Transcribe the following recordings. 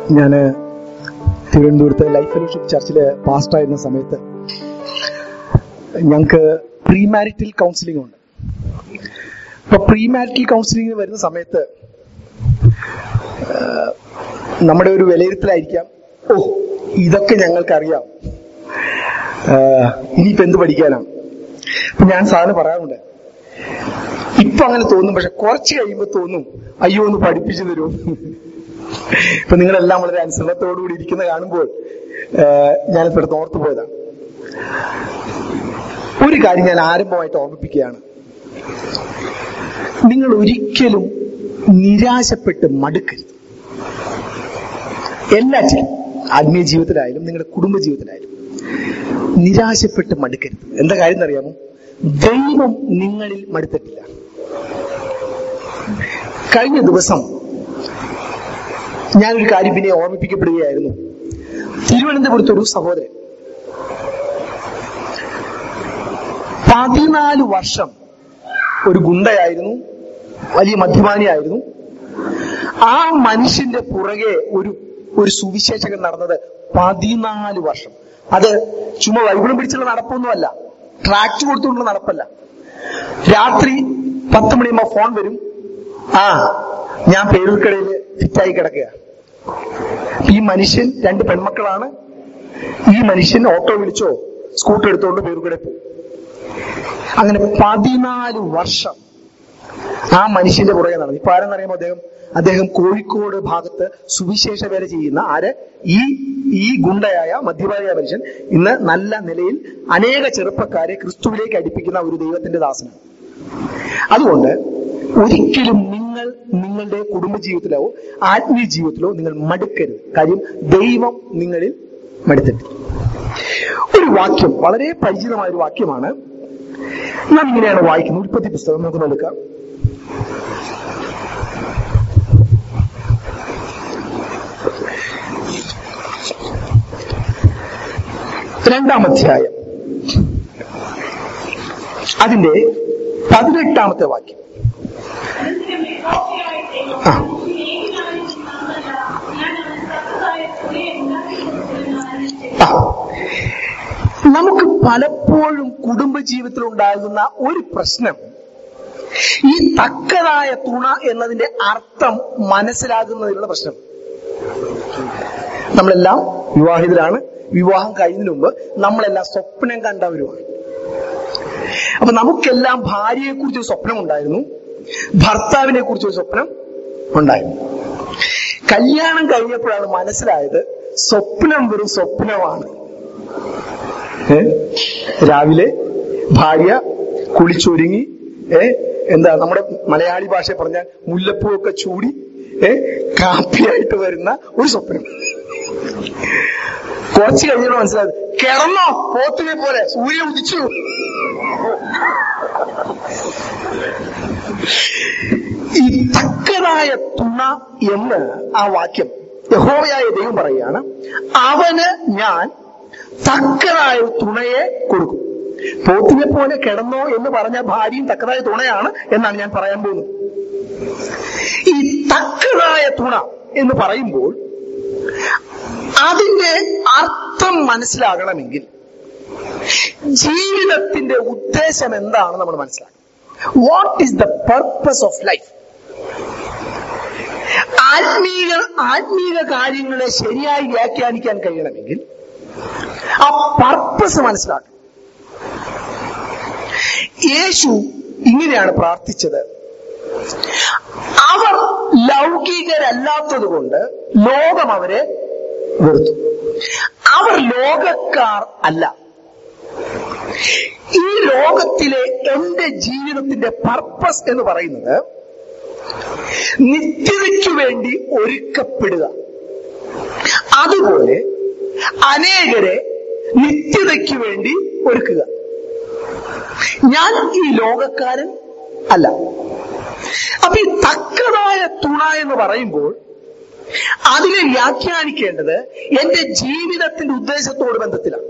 ഞാൻ തിരുവനന്തപുരത്ത് life fellowship ചർച്ചില് past ആയിരുന്ന സമയത്ത് ഞങ്ങൾക്ക് പ്രീ മാരിറ്റൽ കൗൺസിലിംഗ് ഉണ്ട് അപ്പൊ പ്രീ മാരിറ്റൽ കൗൺസിലിംഗ് വരുന്ന സമയത്ത് ആ, നമ്മുടെ ഒരു വിലയിരുത്തലായിരിക്കാം ഓ ഇതൊക്കെ ഞങ്ങൾക്കറിയാം ആ, ഇനിയിപ്പോ എന്ത് പഠിക്കാനാണ് അപ്പൊ ഞാൻ സാധനം പറയാറുണ്ട് ഇപ്പൊ അങ്ങനെ തോന്നും പക്ഷെ കുറച്ച് കഴിയുമ്പോ തോന്നും അയ്യോ ഒന്ന് പഠിപ്പിച്ചു തരൂ ഇപ്പൊ നിങ്ങളെല്ലാം വളരെ അനുസരണത്തോടുകൂടി ഇരിക്കുന്ന കാണുമ്പോൾ ഞാനിപ്പോ എടുത്ത് ഓർത്തു പോയതാണ് ഒരു കാര്യം ഞാൻ ആരംഭമായിട്ട് ഓർമ്മിപ്പിക്കുകയാണ് നിങ്ങൾ ഒരിക്കലും നിരാശപ്പെട്ട് മടുക്കരുത് എല്ലാറ്റിലും ആത്മീയ ജീവിതത്തിലായാലും നിങ്ങളുടെ കുടുംബ ജീവിതത്തിലായാലും നിരാശപ്പെട്ട് മടുക്കരുത് എന്താ കാര്യം എന്നറിയാമോ ദൈവം നിങ്ങളിൽ മടുത്തിട്ടില്ല കഴിഞ്ഞ ദിവസം ഞാനൊരു കാര്യം പിന്നെ ഓർമ്മിപ്പിക്കപ്പെടുകയായിരുന്നു തിരുവനന്തപുരത്ത് ഒരു സഹോദരൻ പതിനാല് വർഷം ഒരു ഗുണ്ടയായിരുന്നു വലിയ മദ്യപാനിയായിരുന്നു ആ മനുഷ്യന്റെ പുറകെ ഒരു ഒരു സുവിശേഷകൻ നടന്നത് പതിനാല് വർഷം അത് ചുമ്മാ ബൈബിളും പിടിച്ചുള്ള നടപ്പൊന്നുമല്ല ട്രാക്ട് കൊടുത്തുകൊണ്ടുള്ള നടപ്പല്ല രാത്രി പത്ത് മണിയുമ്പോ ഫോൺ വരും ആ ഞാൻ പേരൂർക്കടയിൽ ഫിറ്റായി കിടക്കുക ഈ മനുഷ്യൻ രണ്ട് പെൺമക്കളാണ് ഈ മനുഷ്യൻ ഓട്ടോ വിളിച്ചോ സ്കൂട്ടർ എടുത്തുകൊണ്ട് പേരൂർക്കടയിൽ പോകും അങ്ങനെ പതിനാല് വർഷം ആ മനുഷ്യന്റെ പുറകെ നടന്നു ഇപ്പൊ ആരെന്നറിയാമോ അദ്ദേഹം അദ്ദേഹം കോഴിക്കോട് ഭാഗത്ത് സുവിശേഷ വേല ചെയ്യുന്ന ആര് ഈ ഈ ഗുണ്ടയായ മധ്യപായ മനുഷ്യൻ ഇന്ന് നല്ല നിലയിൽ അനേക ചെറുപ്പക്കാരെ ക്രിസ്തുവിലേക്ക് അടുപ്പിക്കുന്ന ഒരു ദൈവത്തിന്റെ ദാസനാണ് അതുകൊണ്ട് ഒരിക്കലും നിങ്ങൾ നിങ്ങളുടെ കുടുംബജീവിതത്തിലോ ആത്മീയ ജീവിതത്തിലോ നിങ്ങൾ മടുക്കരുത് കാര്യം ദൈവം നിങ്ങളിൽ മടുത്തിട്ടില്ല ഒരു വാക്യം വളരെ പരിചിതമായ ഒരു വാക്യമാണ് നാം ഇങ്ങനെയാണ് വായിക്കുന്നത് ഉൽപ്പത്തി പുസ്തകം നമുക്ക് നോക്കാം രണ്ടാം അധ്യായം അതിന്റെ പതിനെട്ടാമത്തെ വാക്യം ആ ആ. നമുക്ക് പലപ്പോഴും കുടുംബജീവിതത്തിൽ ഉണ്ടാകുന്ന ഒരു പ്രശ്നം ഈ തക്കതായ തുണ എന്നതിന്റെ അർത്ഥം മനസ്സിലാകുന്നതിലുള്ള പ്രശ്നം നമ്മളെല്ലാം വിവാഹിതരാണ് വിവാഹം കഴിയുന്നതിന് മുമ്പ് നമ്മളെല്ലാം സ്വപ്നം കണ്ടവരുമാണ് അപ്പൊ നമുക്കെല്ലാം ഭാര്യയെ കുറിച്ച് സ്വപ്നം ഉണ്ടായിരുന്നു ഭർത്താവിനെ കുറിച്ച് ഒരു സ്വപ്നം ഉണ്ടായിരുന്നു കല്യാണം കഴിഞ്ഞപ്പോഴാണ് മനസ്സിലായത് സ്വപ്നം വെറും സ്വപ്നമാണ് ഏ? രാവിലെ ഭാര്യ കുളിച്ചൊരുങ്ങി ഏ എന്താ നമ്മുടെ മലയാളി ഭാഷ പറഞ്ഞാൽ മുല്ലപ്പൂ ഒക്കെ ചൂടി ഏ കാപ്പിയായിട്ട് വരുന്ന ഒരു സ്വപ്നം കുറച്ച് കഴിഞ്ഞപ്പോൾ മനസ്സിലായത് കിടന്നോ പോത്തിനെ പോലെ സൂര്യ ഉദിച്ചു ഈ തക്കതായ തുണ എന്ന് ആ വാക്യം യഹോവയായ ദൈവം പറയുകയാണ് അവന് ഞാൻ തക്കതായ ഒരു തുണയെ കൊടുക്കും പോത്തിനെ പോലെ കിടന്നോ എന്ന് പറഞ്ഞ ഭാര്യയും തക്കതായ തുണയാണ് എന്നാണ് ഞാൻ പറയാൻ പോകുന്നത് ഈ തക്കതായ തുണ എന്ന് പറയുമ്പോൾ അതിന്റെ അർത്ഥം മനസ്സിലാകണമെങ്കിൽ ജീവിതത്തിന്റെ ഉദ്ദേശം എന്താണ് നമ്മൾ മനസ്സിലാക്കണം what is the purpose of life ആത്മീയ ആത്മീയ കാര്യങ്ങളെ ശരിയായി വ്യാഖ്യാനിക്കാൻ കഴിയണമെങ്കിൽ ആ പർപ്പസ് മനസ്സിലാക്കണം യേശു ഇങ്ങനെയാണ് പ്രാർത്ഥിച്ചത് അവർ ലൗകികരല്ലാത്തത് കൊണ്ട് ലോകം അവരെ വെറുത്തു അവർ ലോകക്കാർ അല്ല ഈ ലോകത്തിലെ എന്റെ ജീവിതത്തിന്റെ പർപ്പസ് എന്ന് പറയുന്നത് നിത്യതയ്ക്കു വേണ്ടി ഒരുക്കപ്പെടുക അതുപോലെ അനേകരെ നിത്യതയ്ക്കു വേണ്ടി ഒരുക്കുക ഞാൻ ഈ ലോകക്കാരൻ അല്ല അപ്പൊ ഈ തക്കതായ തുണ എന്ന് പറയുമ്പോൾ അതിനെ വ്യാഖ്യാനിക്കേണ്ടത് എന്റെ ജീവിതത്തിന്റെ ഉദ്ദേശത്തോട് ബന്ധത്തിലാണ്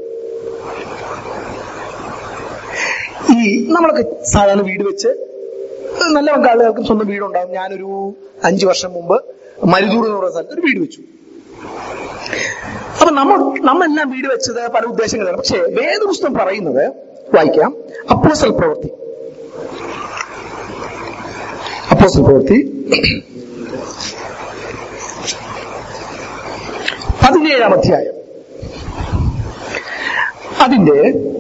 ഈ നമ്മളൊക്കെ സാധാരണ വീട് വെച്ച് നല്ല ആളുകൾക്കും സ്വന്തം വീടുണ്ടാകും ഞാനൊരു അഞ്ചു വർഷം മുമ്പ് മരുതൂർ എന്ന് പറയുന്ന സ്ഥലത്ത് ഒരു വീട് വെച്ചു അപ്പൊ നമ്മൾ നമ്മളെല്ലാം വീട് വെച്ചത് പല ഉദ്ദേശങ്ങളാണ് പക്ഷേ വേദപുസ്തകം പറയുന്നത് വായിക്കാം അപ്പോസൽ പ്രവൃത്തി അപ്പോസൽ പ്രവൃത്തി പതിനേഴാം അധ്യായം അതിന്റെ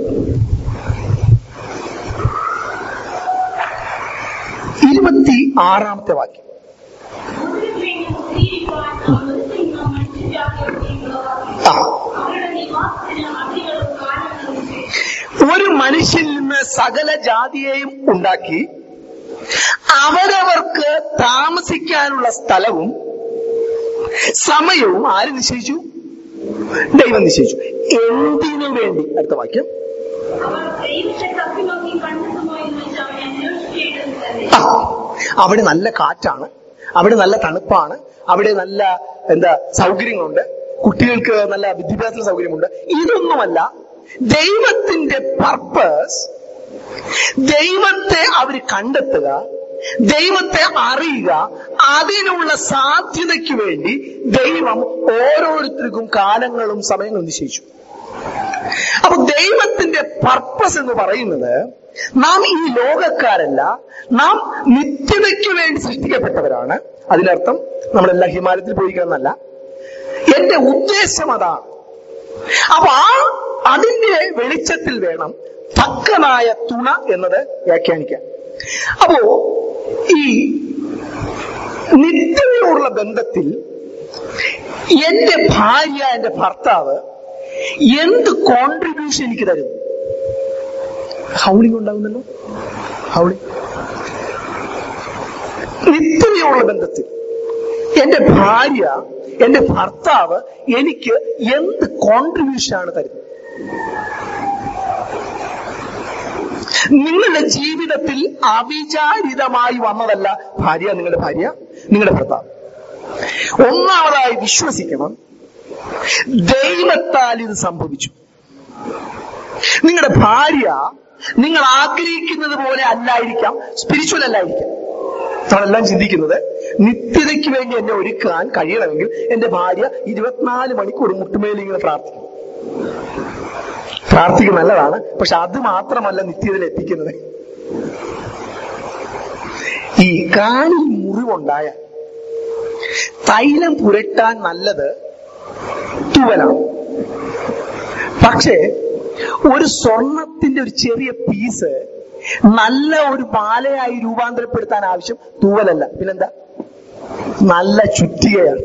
ഇരുപത്തി ആറാമത്തെ വാക്യം ആ ഒരു മനുഷ്യനിൽ നിന്ന് സകല ജാതിയെയും ഉണ്ടാക്കി അവരവർക്ക് താമസിക്കാനുള്ള സ്ഥലവും സമയവും ആര് നിശ്ചയിച്ചു ദൈവം നിശ്ചയിച്ചു എന്തിനു വേണ്ടി അടുത്ത വാക്യം ആ അവിടെ നല്ല കാറ്റാണ് അവിടെ നല്ല തണുപ്പാണ് അവിടെ നല്ല എന്താ സൗകര്യങ്ങളുണ്ട് കുട്ടികൾക്ക് നല്ല വിദ്യാഭ്യാസ സൗകര്യമുണ്ട് ഇതൊന്നുമല്ല ദൈവത്തിന്റെ പർപ്പസ് ദൈവത്തെ അവർ കണ്ടെത്തുക ദൈവത്തെ അറിയുക അതിനുള്ള സാധ്യതയ്ക്ക് വേണ്ടി ദൈവം ഓരോരുത്തർക്കും കാലങ്ങളും സമയങ്ങളും നിശ്ചയിച്ചു അപ്പൊ ദൈവത്തിന്റെ പർപ്പസ് എന്ന് പറയുന്നത് നാം ഈ ലോകക്കാരല്ല നാം നിത്യതയ്ക്ക് വേണ്ടി സൃഷ്ടിക്കപ്പെട്ടവരാണ് അതിനർത്ഥം നമ്മളെല്ലാം ഹിമാലയത്തിൽ പോയിക്കുന്നല്ല എന്റെ ഉദ്ദേശം അതാണ് അപ്പൊ ആ അതിന്റെ വെളിച്ചത്തിൽ വേണം തക്കനായ തുണ എന്നത് വ്യാഖ്യാനിക്കാൻ അപ്പോ ഈ നിത്യതയോടുള്ള ബന്ധത്തിൽ എന്റെ ഭാര്യ എന്റെ ഭർത്താവ് എന്ത് കോൺട്രിബ്യൂഷൻ എനിക്ക് തരുന്നു ഹൗളിംഗ് ഉണ്ടാകുന്നല്ലോ ഹൗളിംഗ് നിത്യതയോടുള്ള ബന്ധത്തിൽ എന്റെ ഭാര്യ എന്റെ ഭർത്താവ് എനിക്ക് എന്ത് കോൺട്രിബ്യൂഷൻ ആണ് തരുന്നത് നിങ്ങളുടെ ജീവിതത്തിൽ അവിചാരിതമായി വന്നതല്ല ഭാര്യ നിങ്ങളുടെ ഭാര്യ നിങ്ങളുടെ ഭർത്താവ് ഒന്നാമതായി വിശ്വസിക്കണം ദൈവത്താൽ ഇത് സംഭവിച്ചു നിങ്ങളുടെ ഭാര്യ നിങ്ങൾ ആഗ്രഹിക്കുന്നത് പോലെ അല്ലായിരിക്കാം സ്പിരിച്വൽ അല്ലായിരിക്കാം നമ്മളെല്ലാം ചിന്തിക്കുന്നത് നിത്യതയ്ക്ക് വേണ്ടി എന്നെ ഒരുക്കാൻ കഴിയണമെങ്കിൽ എന്റെ ഭാര്യ ഇരുപത്തിനാല് മണിക്കൂർ മുട്ടുമേൽ ഇങ്ങനെ പ്രാർത്ഥിക്കും പ്രാർത്ഥിക്കുക നല്ലതാണ് പക്ഷെ അത് മാത്രമല്ല നിത്യതയിൽ എത്തിക്കുന്നത് ഈ കാലിൽ മുറിവുണ്ടായ തൈലം പുരട്ടാൻ നല്ലത് തുവലാണ് പക്ഷേ ഒരു സ്വർണത്തിന്റെ ഒരു ചെറിയ പീസ് നല്ല ഒരു മാലയായി രൂപാന്തരപ്പെടുത്താൻ ആവശ്യം തൂവലല്ല പിന്നെന്താ നല്ല ചുറ്റികയാണ്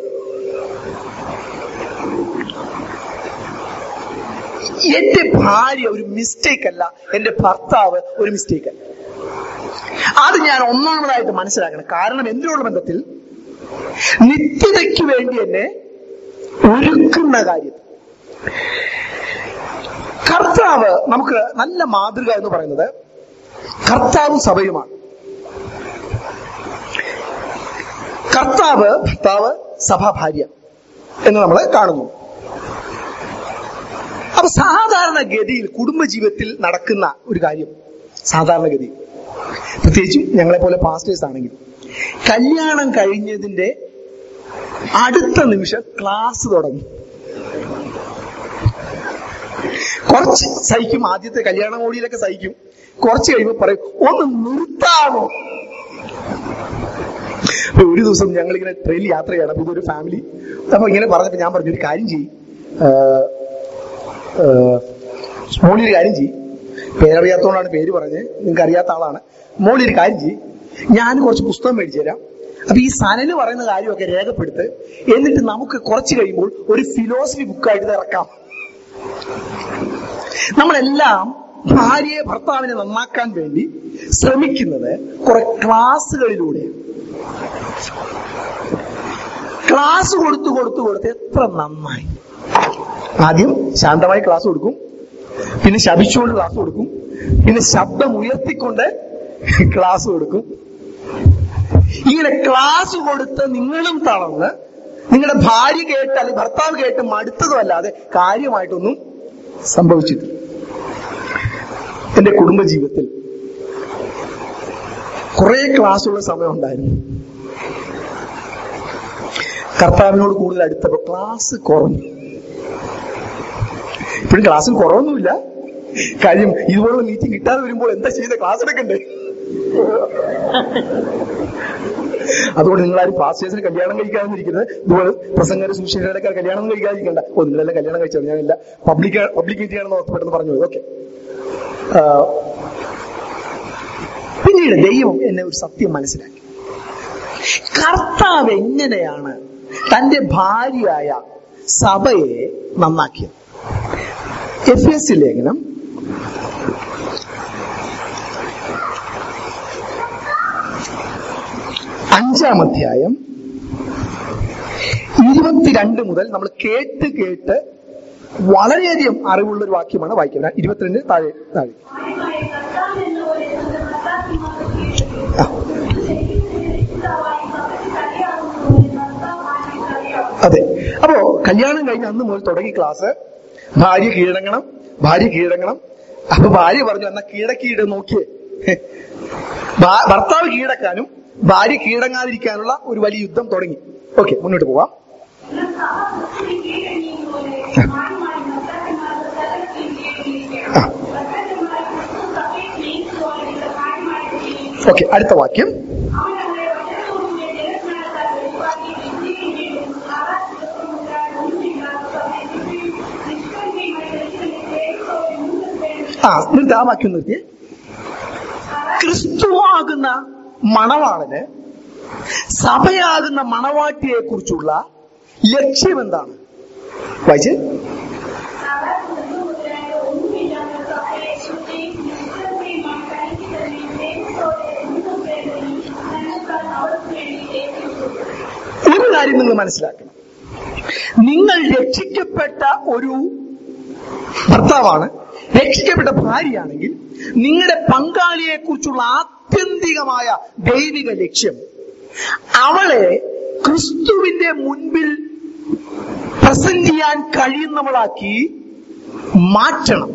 എന്റെ ഭാര്യ ഒരു മിസ്റ്റേക്ക് അല്ല എന്റെ ഭർത്താവ് ഒരു മിസ്റ്റേക്ക് അല്ല അത് ഞാൻ ഒന്നാമതായിട്ട് മനസ്സിലാക്കണം കാരണം എന്തിനുള്ള ബന്ധത്തിൽ നിത്യതയ്ക്ക് വേണ്ടി എന്നെ ഒരുക്കുന്ന കാര്യം കർത്താവ് നമുക്ക് നല്ല മാതൃക എന്ന് പറയുന്നത് കർത്താവും സഭയുമാണ് കർത്താവ് ഭർത്താവ് സഭ ഭാര്യ എന്ന് നമ്മൾ കാണുന്നു അപ്പൊ സാധാരണഗതിയിൽ കുടുംബജീവിതത്തിൽ നടക്കുന്ന ഒരു കാര്യം സാധാരണഗതി പ്രത്യേകിച്ചും ഞങ്ങളെ പോലെ പാസ്റ്റേഴ്സ് ആണെങ്കിൽ കല്യാണം കഴിഞ്ഞതിന്റെ അടുത്ത നിമിഷം ക്ലാസ് തുടങ്ങും കുറച്ച് സഹിക്കും ആദ്യത്തെ കല്യാണ മോടിയിലൊക്കെ സഹിക്കും കുറച്ച് കഴിയുമ്പോൾ പറയും ഒന്ന് നിർത്താമോ അപ്പൊ ഒരു ദിവസം ഞങ്ങൾ ഇങ്ങനെ ട്രെയിനിൽ യാത്ര ചെയ്യണം അപ്പൊ ഇതൊരു ഫാമിലി അപ്പൊ ഇങ്ങനെ പറഞ്ഞപ്പോ ഞാൻ പറഞ്ഞു ഒരു കാര്യം ചെയ്യും മോളി ഒരു കാര്യം ചെയ്യും പേരറിയാത്തോണ്ടാണ് പേര് പറഞ്ഞത് നിങ്ങൾക്ക് അറിയാത്ത ആളാണ് മോളി ഒരു കാര്യം ചെയ്യും ഞാൻ കുറച്ച് പുസ്തകം മേടിച്ചു തരാം അപ്പൊ ഈ സനല് പറയുന്ന കാര്യമൊക്കെ രേഖപ്പെടുത്ത് എന്നിട്ട് നമുക്ക് കുറച്ച് കഴിയുമ്പോൾ ഒരു ഫിലോസഫി ബുക്കായിട്ട് ഇറക്കാം നമ്മളെല്ലാം ഭാര്യയെ ഭർത്താവിനെ നന്നാക്കാൻ വേണ്ടി ശ്രമിക്കുന്നത് കുറെ ക്ലാസ്സുകളിലൂടെ ക്ലാസ് കൊടുത്തു കൊടുത്തു കൊടുത്ത് എത്ര നന്നായി ആദ്യം ശാന്തമായി ക്ലാസ് കൊടുക്കും പിന്നെ ശപിച്ചുകൊണ്ട് ക്ലാസ് കൊടുക്കും പിന്നെ ശബ്ദം ഉയർത്തിക്കൊണ്ട് ക്ലാസ് കൊടുക്കും ഇങ്ങനെ ക്ലാസ് കൊടുത്ത് നിങ്ങളും തളർന്ന് നിങ്ങളുടെ ഭാര്യ കേട്ട് അല്ലെങ്കിൽ ഭർത്താവ് കേട്ട് മടുത്തതും അല്ലാതെ കാര്യമായിട്ടൊന്നും സംഭവിച്ചിട്ടില്ല എന്റെ കുടുംബജീവിതത്തിൽ കുറെ ക്ലാസ്സുള്ള സമയം ഉണ്ടായിരുന്നു കർത്താവിനോട് കൂടുതൽ അടുത്തപ്പോ ക്ലാസ് കുറഞ്ഞു ഇപ്പോഴും ക്ലാസ്സിൽ കുറവൊന്നുമില്ല കാര്യം ഇതുപോലുള്ള മീറ്റിംഗ് കിട്ടാതെ വരുമ്പോൾ എന്താ ചെയ്യുന്നത് ക്ലാസ് എടുക്കണ്ടേ അതുകൊണ്ട് നിങ്ങൾ ആരും പാസ്റ്റേഴ്സിന് കല്യാണം കഴിക്കാതിരിക്കുന്നത് ഇതുപോലെ പ്രസംഗര സുശേഷകരൊക്കെ കല്യാണം കഴിക്കാതിരിക്കണ്ട ഓ നിങ്ങളെല്ലാം കല്യാണം കഴിച്ചത് ഞാനില്ല പബ്ലിക് പബ്ലിക് മീറ്റിംഗ് ഓർത്ത് പെട്ടെന്ന് പറഞ്ഞു ഓക്കെ പിന്നീട് ദൈവം എന്നെ ഒരു സത്യം മനസ്സിലാക്കി കർത്താവ് എങ്ങനെയാണ് തന്റെ ഭാര്യയായ സഭയെ നന്നാക്കിയത് എഫ് എസ് ലേഖനം അഞ്ചാം അധ്യായം ഇരുപത്തിരണ്ട് മുതൽ നമ്മൾ കേട്ട് കേട്ട് വളരെയധികം അറിവുള്ള ഒരു വാക്യമാണ് വായിക്കുന്നത് ഇരുപത്തിരണ്ട് താഴെ താഴെ ആയമായ കർത്താവ് എന്ന പോലെ നമ്മുടെ കർത്താവിനെ ആ, രക്ഷിതാവായി സഭയ്ക്ക് കഴിയാവുന്നതുപോലെ കർത്താവായി കഴിയാവും അതെ അപ്പോ കല്യാണം കഴിഞ്ഞ അന്ന് മുതൽ തുടങ്ങി ക്ലാസ് ഭാര്യ കീഴടങ്ങണം ഭാര്യ കീഴടങ്ങണം അപ്പൊ ഭാര്യ പറഞ്ഞു എന്നാ കീഴടക്കിയിട്ട് നോക്കിയേ ഭാ- ഭർത്താവ് കീഴടക്കാനും ഭാര്യ കീഴടങ്ങാതിരിക്കാനുള്ള ഒരു വലിയ യുദ്ധം തുടങ്ങി ഓക്കെ മുന്നോട്ട് പോവാം എന്നാൽ സഭ ക്രിസ്തുവിന് കീഴടങ്ങിയതുപോലെ മാന്യമായ ഭർത്താക്കന്മാർക്ക് സകലത്തിലും കീഴടങ്ങിയിരിക്കണം. ആ. ഭർത്താക്കന്മാർ ക്രിസ്തു സഭയെ സ്നേഹിച്ചതുപോലെ നിങ്ങൾ മാന്യമായിട്ട് സ്നേഹിക്കണം. ഓക്കെ അടുത്ത വാക്യം അവൻ അവരെ വചനത്തോടുകൂടിയ ജലസ്നാനത്താൽ വെളിവാക്കി വിശുദ്ധീകരിക്കുകയും ആകാശത്തിലൊന്നുമില്ലാതെ ഒന്നുമില്ലാത്ത സഭയെ നിഷ്കളങ്കയും നിഷ്കളങ്കയുമായി ദർശനത്തെ സ്നേഹിച്ചവരെ മുൻനിർത്തേണ്ടതിന് ആ നിർത്തി ആ വാക്യം നിർത്തിയേ ക്രിസ്തുവാകുന്ന മണവാളന് സഭയാകുന്ന മണവാട്ടിയെ കുറിച്ചുള്ള ലക്ഷ്യം എന്താണ് വായിച്ച് ഒരു കാര്യം നിങ്ങൾ മനസ്സിലാക്കണം നിങ്ങൾ രക്ഷിക്കപ്പെട്ട ഒരു ഭർത്താവാണ് രക്ഷിക്കപ്പെട്ട ഭാര്യയാണെങ്കിൽ നിങ്ങളുടെ പങ്കാളിയെ കുറിച്ചുള്ള ആത്യന്തികമായ ദൈവിക ലക്ഷ്യം അവളെ ക്രിസ്തുവിന്റെ മുൻപിൽ പ്രസന്റ് ചെയ്യാൻ കഴിയുന്നവളാക്കി മാറ്റണം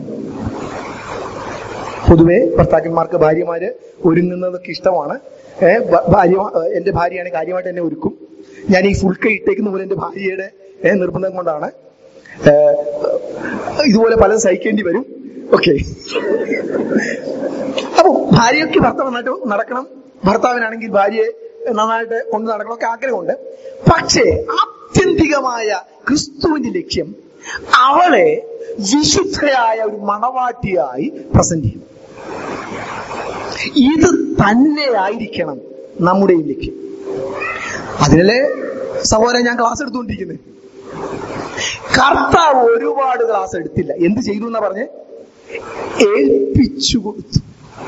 പൊതുവെ ഭർത്താക്കന്മാർക്ക് ഭാര്യമാര് ഒരുങ്ങുന്നതൊക്കെ ഇഷ്ടമാണ് ഏ, ഭ- ഭാര്യ ഏ, എന്റെ ഭാര്യയാണ് കാര്യമായിട്ട് എന്നെ ഒരുക്കും ഞാൻ ഈ ഫുൾ കൈ ഇട്ടേക്കുന്ന പോലെ എന്റെ ഭാര്യയുടെ ഏ, നിർബന്ധം കൊണ്ടാണ് ഏ, ഇതുപോലെ പലതും സഹിക്കേണ്ടി വരും ഓക്കെ അപ്പൊ ഭാര്യയ്ക്ക് ഭർത്താവ് നന്നായിട്ട് നടക്കണം ഭർത്താവിനാണെങ്കിൽ ഭാര്യയെ നന്നായിട്ട് കൊണ്ട് നടക്കണം ഒക്കെ ആഗ്രഹമുണ്ട് പക്ഷേ ആത്യന്തികമായ ക്രിസ്തുവിന്റെ ലക്ഷ്യം അവളെ വിശുദ്ധയായ ഒരു മണവാട്ടിയായി പ്രസന്റ് ചെയ്യും ഇത് തന്നെയായിരിക്കണം നമ്മുടെയും ലക്ഷ്യം അതിനല്ലേ സഹോദരൻ ഞാൻ ക്ലാസ് എടുത്തുകൊണ്ടിരിക്കുന്നത് കർത്താവ് ഒരുപാട് ക്ലാസ് എടുത്തില്ല എന്ത് ചെയ്തു എന്നാ പറഞ്ഞ് ഏൽപ്പിച്ചു കൊടുത്തു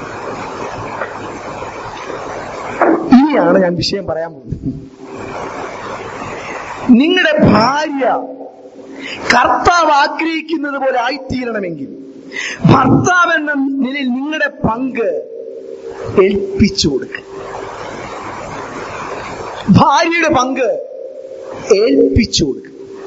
ഇനിയാണ് ഞാൻ വിഷയം പറയാൻ പോകുന്നത് നിങ്ങളുടെ ഭാര്യ കർത്താവ് ആഗ്രഹിക്കുന്നത് പോലെ ആയിത്തീരണമെങ്കിൽ ഭർത്താവ് എന്ന നിലയിൽ നിങ്ങളുടെ പങ്ക് ഏൽപ്പിച്ചു കൊടുക്കുക ഭാര്യയുടെ പങ്ക് ഏൽപ്പിച്ചു കൊടുക്കുക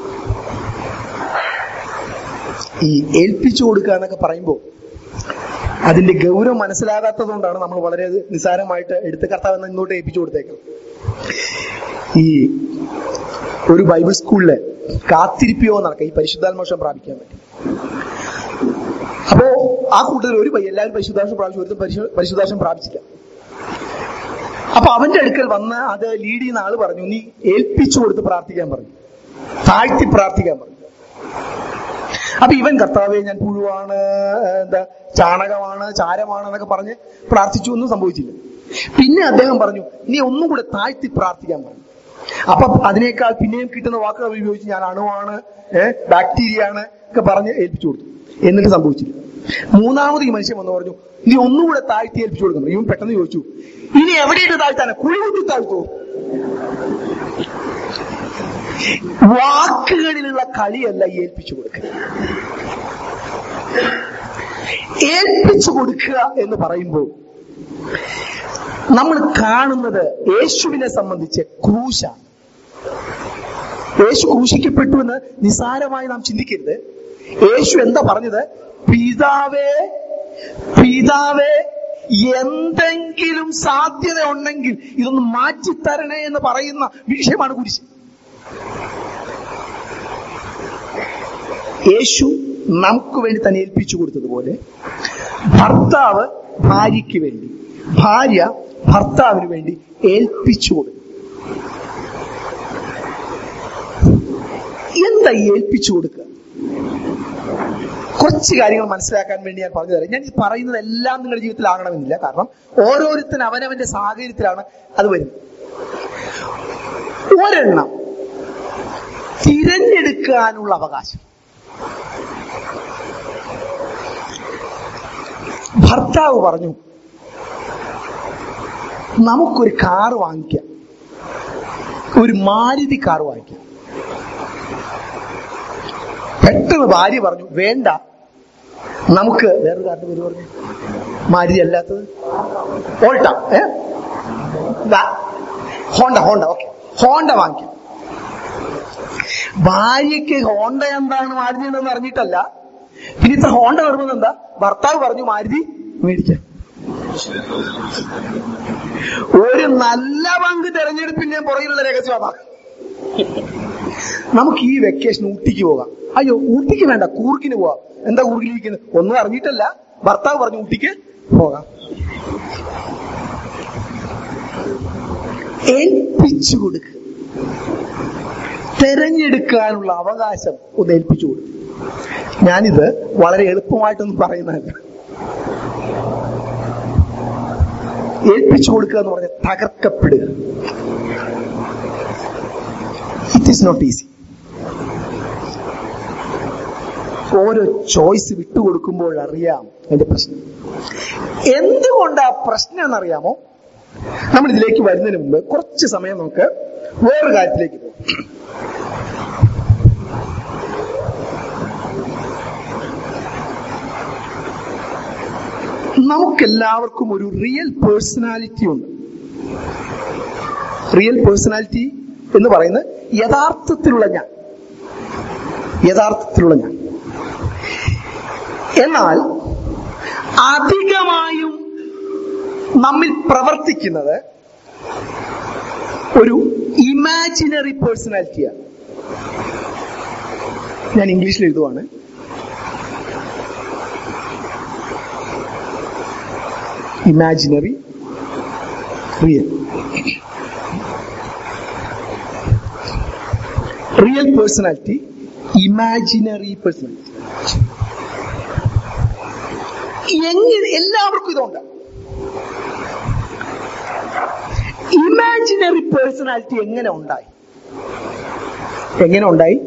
ഈ ഏൽപ്പിച്ചു കൊടുക്കുക എന്നൊക്കെ പറയുമ്പോൾ അതിന്റെ ഗൗരവം മനസ്സിലാകാത്തത് കൊണ്ടാണ് നമ്മൾ വളരെ നിസ്സാരമായിട്ട് എടുത്ത് കർത്താവ് എന്ന ഇങ്ങോട്ട് ഏൽപ്പിച്ചു കൊടുത്തേക്കാം ഈ ഒരു ബൈബിൾ സ്കൂളില് കാത്തിരിപ്പിയോ നടക്കാം ഈ പരിശുദ്ധാത്മോഷം പ്രാപിക്കാൻ വേണ്ടി അപ്പോ ആ കൂട്ടത്തിൽ ഒരു പയ്യൻ എല്ലാവരും പരിശുദ്ധാംശം പ്രാപിച്ചു ഒരുത്തും പരിശു- പരിശുദ്ധാംശം പ്രാപിച്ചില്ല അപ്പൊ അവന്റെ അടുക്കൽ വന്ന് അത് ലീഡ് ചെയ്യുന്ന ആള് പറഞ്ഞു നീ ഏൽപ്പിച്ചു കൊടുത്ത് പ്രാർത്ഥിക്കാൻ പറഞ്ഞു താഴ്ത്തി പ്രാർത്ഥിക്കാൻ പറഞ്ഞു അപ്പൊ ഇവൻ കർത്താവെ ഞാൻ പുഴുവാണ് ഏഹ്, എന്താ ചാണകമാണ് ചാരമാണ് എന്നൊക്കെ പറഞ്ഞ് പ്രാർത്ഥിച്ചു ഒന്നും സംഭവിച്ചില്ല പിന്നെ അദ്ദേഹം പറഞ്ഞു നീ ഒന്നും കൂടെ താഴ്ത്തി പ്രാർത്ഥിക്കാൻ പറഞ്ഞു അപ്പൊ അതിനേക്കാൾ പിന്നെയും കിട്ടുന്ന വാക്കുകൾ ഉപയോഗിച്ച് ഞാൻ അണുവാണ് ഏഹ് ബാക്ടീരിയ ആണ് ഒക്കെ പറഞ്ഞ് ഏൽപ്പിച്ചു കൊടുത്തു എന്നിട്ട് സംഭവിച്ചില്ല മൂന്നാമത് ഈ മനുഷ്യൻ വന്ന് പറഞ്ഞു നീ ഒന്നുകൂടെ താഴ്ത്തി ഏൽപ്പിച്ചു കൊടുക്കണം ഇവൻ പെട്ടെന്ന് ചോദിച്ചു ഇനി എവിടെയിട്ട് താഴ്ത്താനെ കുഴി കുത്തി താഴ്ത്തോ വാക്കുകളിലുള്ള കളിയല്ല ഈ ഏൽപ്പിച്ചു കൊടുക്കുക ഏൽപ്പിച്ചു കൊടുക്കുക എന്ന് പറയുമ്പോൾ നമ്മൾ കാണുന്നത് യേശുവിനെ സംബന്ധിച്ച് ക്രൂശാണ് യേശു ക്രൂശിക്കപ്പെട്ടു എന്ന് നിസാരമായി നാം ചിന്തിക്കരുത് യേശു എന്താ പറഞ്ഞത് പിതാവേ പിതാവേ എന്തെങ്കിലും സാധ്യത ഉണ്ടെങ്കിൽ ഇതൊന്ന് മാറ്റിത്തരണേ എന്ന് പറയുന്ന വിഷയമാണ് കുരിശ് യേശു നമുക്ക് വേണ്ടി തന്നെ ഏൽപ്പിച്ചു കൊടുത്തതുപോലെ ഭർത്താവ് ഭാര്യയ്ക്ക് വേണ്ടി ഭാര്യ ഭർത്താവിന് വേണ്ടി ഏൽപ്പിച്ചു കൊടുക്കും എന്താ ഈ ഏൽപ്പിച്ചു കൊടുക്കുക കുറച്ച് കാര്യങ്ങൾ മനസ്സിലാക്കാൻ വേണ്ടി ഞാൻ പറഞ്ഞു തരാം ഞാൻ ഈ പറയുന്നത് എല്ലാം നിങ്ങളുടെ ജീവിതത്തിൽ ആകണമെന്നില്ല കാരണം ഓരോരുത്തരും അവനവന്റെ സാഹചര്യത്തിലാണ് അത് വരുന്നത് ഒരെണ്ണം തിരഞ്ഞെടുക്കാനുള്ള അവകാശം ഭർത്താവ് പറഞ്ഞു നമുക്കൊരു കാർ വാങ്ങിക്കാം ഒരു മാരുതി കാർ വാങ്ങിക്കാം പെട്ടെന്ന് ഭാര്യ പറഞ്ഞു വേണ്ട നമുക്ക് വേറൊരു കാറിന്റെ പേര് പറഞ്ഞു മാരുതി അല്ലാത്തത് ഓൾട്ട ഏ ദാ, ഹോണ്ട ഹോണ്ട ഓക്കെ ഹോണ്ട വാങ്ങിക്കാം ഭാര്യയ്ക്ക് ഹോണ്ട എന്താണ് മാരുതി എന്തെന്ന് അറിഞ്ഞിട്ടല്ല പിന്നെ ഇത്ര ഹോണ്ട വരുന്നത് എന്താ ഭർത്താവ് പറഞ്ഞു മാരുതി മേടിക്കാം ഒരു നല്ല പങ്ക് തെരഞ്ഞെടുപ്പിന്റെ പുറകിലുള്ള രഹസ്യം അതാ നമുക്ക് ഈ വെക്കേഷൻ ഊട്ടിക്ക് പോകാം അയ്യോ ഊട്ടിക്ക് വേണ്ട കൂർക്കിന് പോവാം എന്താ കൂർക്കിലിരിക്കുന്നത് ഒന്നും അറിഞ്ഞിട്ടല്ല ഭർത്താവ് പറഞ്ഞു ഊട്ടിക്ക് പോകാം ഏൽപ്പിച്ചു കൊടുക്കുക തെരഞ്ഞെടുക്കാനുള്ള അവകാശം ഒന്ന് ഏൽപ്പിച്ചു കൊടുക്കും ഞാനിത് വളരെ എളുപ്പമായിട്ടൊന്നും പറയുന്നതല്ല ഏൽപ്പിച്ചു കൊടുക്കുക എന്ന് പറഞ്ഞാൽ തകർക്കപ്പെടുക ഇറ്റ് ഈസ് നോട്ട് ഈസി ഓരോ ചോയ്സ് വിട്ടുകൊടുക്കുമ്പോൾ അറിയാം അതിന്റെ പ്രശ്നം എന്തുകൊണ്ടാ പ്രശ്നം എന്നറിയാമോ നമ്മൾ ഇതിലേക്ക് വരുന്നതിന് മുമ്പ് കുറച്ച് സമയം നമുക്ക് വേറൊരു കാര്യത്തിലേക്ക് പോകും നമുക്കെല്ലാവർക്കും ഒരു റിയൽ പേഴ്സണാലിറ്റി ഉണ്ട് റിയൽ പേഴ്സണാലിറ്റി എന്ന് പറയുന്നത് യഥാർത്ഥത്തിലുള്ള ഞാൻ യഥാർത്ഥത്തിലുള്ള ഞാൻ എന്നാൽ അധികമായും നമ്മിൽ പ്രവർത്തിക്കുന്നത് ഒരു ഇമാജിനറി പേഴ്സണാലിറ്റിയാണ് ഞാൻ ഇംഗ്ലീഷിൽ എഴുതുവാണ് imaginary real real personality imaginary personality എങ്ങനെ എല്ലാവർക്കും ഇതുണ്ട് ഇമാജിനറി പേഴ്സണാലിറ്റി എങ്ങനെ ഉണ്ടായി എങ്ങനെ ഉണ്ടായി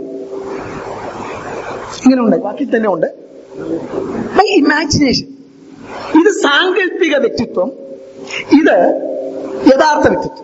ഇങ്ങനെ ഉണ്ടായി ബാക്കി തന്നെ ഉണ്ട് ബൈ ഇമാജിനേഷൻ ഇത് സാങ്കല്പിക വ്യക്തിത്വം ഇത് യഥാർത്ഥ വ്യക്തിത്വം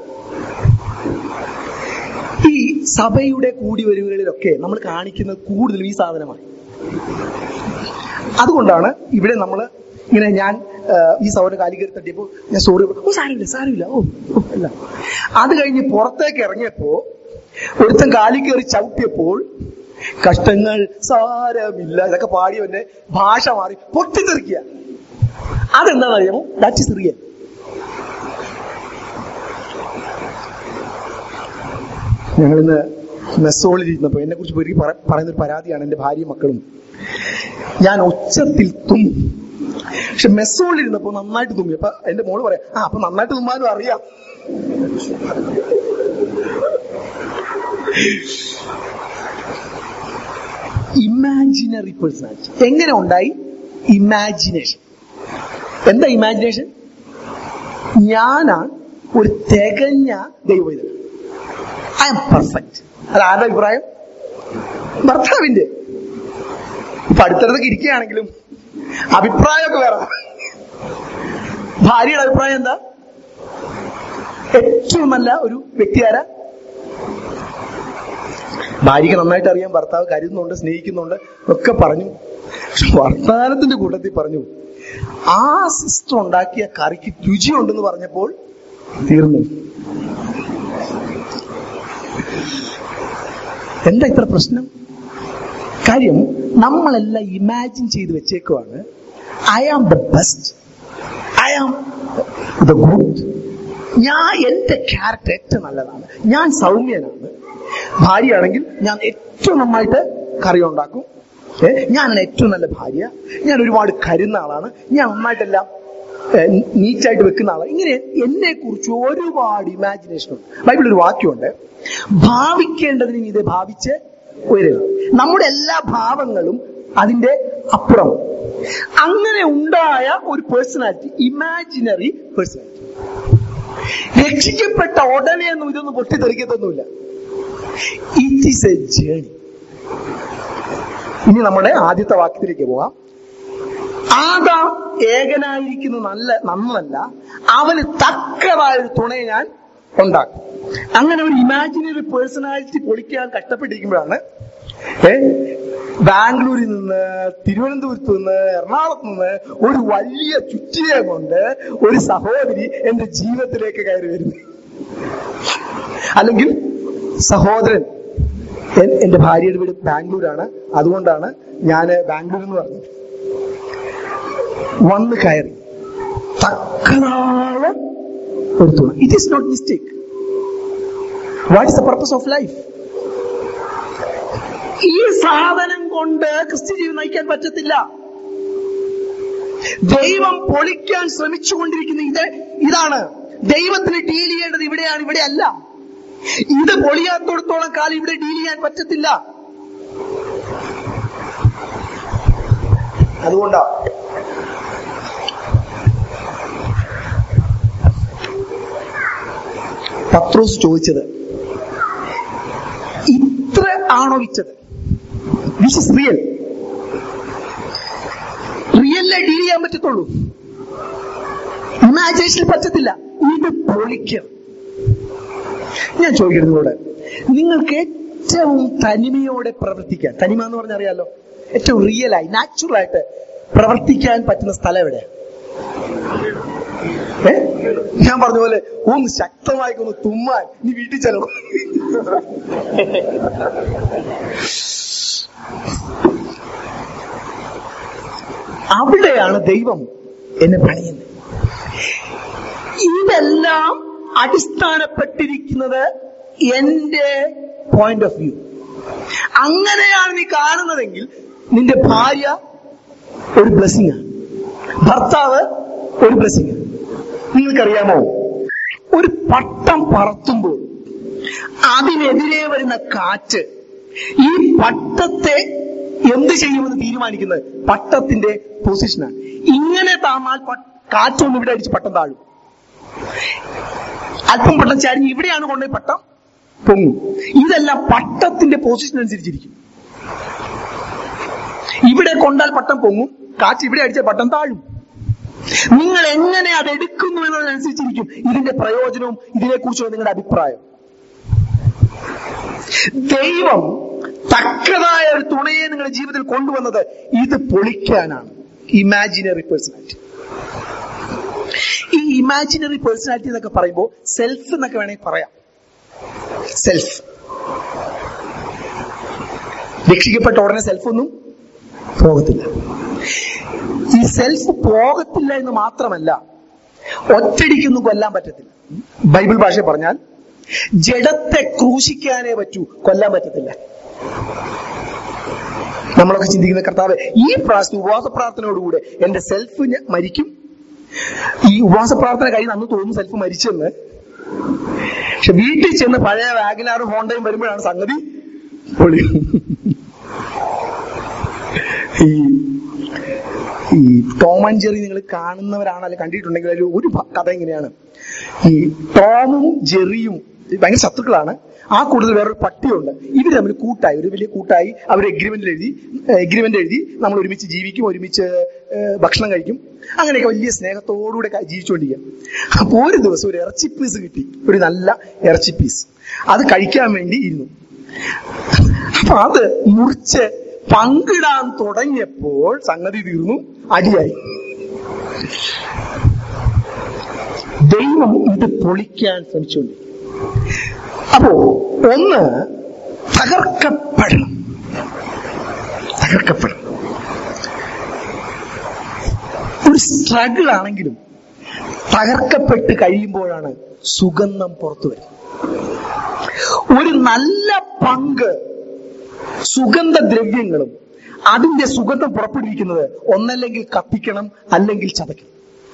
ഈ സഭയുടെ കൂടിവരവുകളിലൊക്കെ നമ്മൾ കാണിക്കുന്നത് കൂടുതലും ഈ സാധനമാണ് അതുകൊണ്ടാണ് ഇവിടെ നമ്മൾ ഇങ്ങനെ ഞാൻ ആ, ഈ സൗര കാലി കയറി തട്ടിയപ്പോ ഞാൻ സോറി ഓ സാരമില്ല സാരമില്ല ഓ ഓ, അല്ല അത് കഴിഞ്ഞ് പുറത്തേക്ക് ഇറങ്ങിയപ്പോ ഒരുത്തൻ കാലി കയറി ചവിട്ടിയപ്പോൾ കഷ്ടങ്ങൾ സാരമില്ല ഇതൊക്കെ പാടിയവന്റെ ഭാഷ മാറി പൊട്ടിത്തെറിക്കുക അതെന്താണെന്ന് അറിയാമോ ദാറ്റ് ഇസ് റിയൽ ഞങ്ങളിന്ന് മെസ്സോളിൽ ഇരുന്നപ്പോ എന്നെ കുറിച്ച് എനിക്ക് പറ- പറയുന്ന ഒരു പരാതിയാണ് എന്റെ ഭാര്യയും മക്കളും ഞാൻ ഉച്ചത്തിൽ തുമ്മും പക്ഷെ മെസ്സോളിൽ ഇരുന്നപ്പോ നന്നായിട്ട് തുമ്മി അപ്പൊ എന്റെ മോള് പറയാം ആ അപ്പൊ നന്നായിട്ട് തുമ്മാനും അറിയാം ഇമാജിനറി പേഴ്സണാലിറ്റി എങ്ങനെ ഉണ്ടായി ഇമാജിനേഷൻ എന്താ ഇമാജിനേഷൻ ഞാനാണ് ഒരു തികഞ്ഞ ദൈവവിധം ഐ എം പെർഫെക്റ്റ് അത് ആരുടെ അഭിപ്രായം ഭർത്താവിന്റെ ഇപ്പൊ അടുത്തടുത്തൊക്കെ ഇരിക്കുകയാണെങ്കിലും അഭിപ്രായമൊക്കെ വേറെ ഭാര്യയുടെ അഭിപ്രായം എന്താ ഏറ്റവും നല്ല ഒരു വ്യക്തി ആരാ ഭാര്യയ്ക്ക് നന്നായിട്ട് അറിയാം ഭർത്താവ് കരുതുന്നുണ്ട് സ്നേഹിക്കുന്നുണ്ട് ഒക്കെ പറഞ്ഞു പക്ഷെ വർത്തമാനത്തിന്റെ കൂട്ടത്തിൽ പറഞ്ഞു ആ സിസ്റ്റർ ഉണ്ടാക്കിയ കറിക്ക് രുചിയുണ്ടെന്ന് പറഞ്ഞപ്പോൾ തീർന്നു എന്താ ഇത്ര പ്രശ്നം കാര്യം നമ്മളെല്ലാം ഇമാജിൻ ചെയ്ത് വെച്ചേക്കുവാണ് I am the best I am the good ഞാൻ എന്റെ ക്യാരക്ടർ ഏറ്റവും നല്ലതാണ് ഞാൻ സൗമ്യനാണ് ഭാര്യയാണെങ്കിൽ ഞാൻ ഏറ്റവും നന്നായിട്ട് കറി ഉണ്ടാക്കും ഏ, ഞാനാണ് ഏറ്റവും നല്ല ഭാര്യ ഞാൻ ഒരുപാട് കരുന്ന ആളാണ് ഞാൻ നന്നായിട്ടെല്ലാം നീറ്റായിട്ട് വെക്കുന്ന ആളാണ് ഇങ്ങനെ എന്നെ കുറിച്ച് ഒരുപാട് ഇമാജിനേഷൻ ഉണ്ട് ബൈബിളിൽ ഒരു വാക്യമുണ്ട് ഭാവിക്കേണ്ടതിന് ഇത് ഭാവിച്ച് ഉയരുക നമ്മുടെ എല്ലാ ഭാവങ്ങളും അതിന്റെ അപ്പുറം അങ്ങനെ ഉണ്ടായ ഒരു പേഴ്സണാലിറ്റി ഇമാജിനറി പേഴ്സണാലിറ്റി രക്ഷിക്കപ്പെട്ട ഉടനെ ഒന്നും ഇതൊന്നും പൊട്ടിത്തെറിക്കത്തൊന്നുമില്ല ഇറ്റ് ഈസ് എ ജേണി ഇനി നമ്മുടെ ആദ്യത്തെ വാക്യത്തിലേക്ക് പോകാം ആദാം ഏകനായിരിക്കുന്നു നല്ല നന്നല്ല അവന് തക്കതായ ഒരു തുണയെ ഞാൻ ഉണ്ടാക്കും അങ്ങനെ ഒരു ഇമാജിനറി പേഴ്സണാലിറ്റി പൊളിക്കാൻ കഷ്ടപ്പെട്ടിരിക്കുമ്പോഴാണ് ഏ ബാംഗ്ലൂരിൽ നിന്ന് തിരുവനന്തപുരത്ത് നിന്ന് എറണാകുളത്ത് നിന്ന് ഒരു വലിയ ചുറ്റിയെ കൊണ്ട് ഒരു സഹോദരി എന്റെ ജീവിതത്തിലേക്ക് കയറി വരുന്നത് അല്ലെങ്കിൽ സഹോദരൻ എൻ- എന്റെ ഭാര്യയുടെ വീട് ബാംഗ്ലൂരാണ് അതുകൊണ്ടാണ് ഞാൻ ബാംഗ്ലൂർ എന്ന് പറഞ്ഞത് വന്ന് കയറി തക്കനായ ഒരു തുണ it is not mistake what is the purpose of life ഈ സാധനം കൊണ്ട് ക്രിസ്ത്യ ജീവിതം നയിക്കാൻ പറ്റത്തില്ല ദൈവം പൊളിക്കാൻ ശ്രമിച്ചുകൊണ്ടിരിക്കുന്ന ഇത് ഇതാണ് ദൈവത്തിന് ഡീൽ ചെയ്യേണ്ടത് ഇവിടെയാണ് ഇവിടെ അല്ല ഇത് പൊളിയാത്തോടത്തോളം കാലം ഇവിടെ ഡീൽ ചെയ്യാൻ പറ്റത്തില്ല അതുകൊണ്ടാ പത്രോസ് ചോദിച്ചത് ഇത്ര ആണോ വിറ്റത് ദിസ് ഇസ് റിയൽ റിയലിലെ ഡീൽ ചെയ്യാൻ പറ്റത്തുള്ളൂ ഇമാജിനേഷനിൽ പറ്റത്തില്ല ഇത് പൊളിക്കണം ഞാൻ ചോദിക്കട്ടെ നിങ്ങളോട് നിങ്ങൾക്ക് ഏറ്റവും തനിമയോടെ പ്രവർത്തിക്കാൻ തനിമ എന്ന് പറഞ്ഞാൽ അറിയാലോ ഏറ്റവും റിയലായി നാച്ചുറൽ ആയിട്ട് പ്രവർത്തിക്കാൻ പറ്റുന്ന സ്ഥലം എവിടെ ഏ ഞാൻ പറഞ്ഞ പോലെ ഒന്ന് ശക്തമായി ഒന്ന് തുമ്മാൻ നീ വീട്ടിൽ ചെല്ലണം അവിടെയാണ് ദൈവം എന്നെ പണിയുന്നത് ഇതെല്ലാം അടിസ്ഥാനപ്പെട്ടിരിക്കുന്നത് എന്റെ പോയിന്റ് ഓഫ് വ്യൂ അങ്ങനെയാണ് നീ കാണുന്നതെങ്കിൽ നിന്റെ ഭാര്യ ഒരു ബ്ലെസ്സിങ് ആണ് ഭർത്താവ് ഒരു ബ്ലെസ്സിങ് ആണ് നിങ്ങൾക്കറിയാമോ ഒരു പട്ടം പറത്തുമ്പോൾ അതിനെതിരെ വരുന്ന കാറ്റ് ഈ പട്ടത്തെ എന്ത് ചെയ്യുമെന്ന് തീരുമാനിക്കുന്നത് പട്ടത്തിന്റെ പൊസിഷനാണ് ഇങ്ങനെ താന്നാൽ പ- കാറ്റൊന്നും ഇവിടെ അടിച്ച് പട്ടം താഴും അല്പം പട്ടം ചാരിഞ്ഞ് ഇവിടെയാണ് കൊണ്ടുപോയി പട്ടം പൊങ്ങും ഇതെല്ലാം പട്ടത്തിന്റെ പൊസിഷൻ അനുസരിച്ചിരിക്കും ഇവിടെ കൊണ്ടാൽ പട്ടം പൊങ്ങും കാറ്റ് ഇവിടെ അടിച്ചാൽ പട്ടം താഴും നിങ്ങൾ എങ്ങനെ അത് എടുക്കുന്നു എന്നതിനനുസരിച്ചിരിക്കും ഇതിന്റെ പ്രയോജനവും ഇതിനെക്കുറിച്ചുള്ള നിങ്ങളുടെ അഭിപ്രായം ദൈവം തക്കതായ ഒരു തുണയെ നിങ്ങളുടെ ജീവിതത്തിൽ കൊണ്ടുവന്നത് ഇത് പൊളിക്കാനാണ് ഇമാജിനറി പേഴ്സണാലിറ്റി ഈ ഇമാജിനറി പേഴ്സണാലിറ്റി എന്നൊക്കെ പറയുമ്പോൾ സെൽഫ് എന്നൊക്കെ വേണമെങ്കിൽ പറയാം സെൽഫ് രക്ഷിക്കപ്പെട്ട ഉടനെ സെൽഫ് ഒന്നും പോകത്തില്ല ഈ സെൽഫ് പോകത്തില്ല എന്ന് മാത്രമല്ല ഒറ്റടിക്കൊന്നും കൊല്ലാൻ പറ്റത്തില്ല ബൈബിൾ ഭാഷ പറഞ്ഞാൽ ജഡത്തെ ക്രൂശിക്കാനേ പറ്റൂ കൊല്ലാൻ പറ്റത്തില്ല നമ്മളൊക്കെ ചിന്തിക്കുന്ന കർത്താവ് ഈ പ്രാവശ്യം ഉപവാസ പ്രാർത്ഥനയോടുകൂടെ എന്റെ സെൽഫ് ഞ- മരിക്കും ഈ ഉപവാസ പ്രാർത്ഥന കഴിഞ്ഞ് അന്ന് തോന്നുന്നു സെൽഫ് മരിച്ചെന്ന് പക്ഷെ വീട്ടിൽ ചെന്ന് പഴയ വാഗനാറും ഹോണ്ടയും വരുമ്പോഴാണ് സംഗതി പൊളി ഈ ഈ ടോം ആൻഡ് ജെറി നിങ്ങൾ കാണുന്നവരാണ് അല്ലെങ്കിൽ കണ്ടിട്ടുണ്ടെങ്കിൽ അതിൽ ഒരു ഭ- കഥ എങ്ങനെയാണ് ഈ ടോമും ജെറിയും ഭയങ്കര ശത്രുക്കളാണ് ആ കൂടുതൽ വേറൊരു പട്ടിയുണ്ട് ഇവർ തമ്മിൽ കൂട്ടായി ഒരു വലിയ കൂട്ടായി അവർ എഗ്രിമെന്റിൽ എഴുതി എഗ്രിമെന്റ് എഴുതി നമ്മൾ ഒരുമിച്ച് ജീവിക്കും ഒരുമിച്ച് ഏഹ്, ഭക്ഷണം കഴിക്കും അങ്ങനെയൊക്കെ വലിയ സ്നേഹത്തോടുകൂടെ ക- ജീവിച്ചുകൊണ്ടിരിക്കുക അപ്പൊ ഒരു ദിവസം ഒരു ഇറച്ചി പീസ് കിട്ടി ഒരു നല്ല ഇറച്ചി പീസ് അത് കഴിക്കാൻ വേണ്ടി ഇരുന്നു അപ്പൊ അത് മുറിച്ച് പങ്കിടാൻ തുടങ്ങിയപ്പോൾ സംഗതി തീർന്നു അടിയായി ദൈവം ഇത് പൊളിക്കാൻ ശ്രമിച്ചുകൊണ്ടിരിക്കും അപ്പോ ഒന്ന് തകർക്കപ്പെടണം തകർക്കപ്പെടണം ഒരു സ്ട്രഗിൾ ആണെങ്കിലും തകർക്കപ്പെട്ട് കഴിയുമ്പോഴാണ് സുഗന്ധം പുറത്തു വരുന്നത് ഒരു നല്ല പങ്ക് സുഗന്ധദ്രവ്യങ്ങളും അതിന്റെ സുഗന്ധം പുറപ്പെടുവിക്കുന്നത് ഒന്നല്ലെങ്കിൽ കത്തിക്കണം അല്ലെങ്കിൽ ചതയ്ക്കണം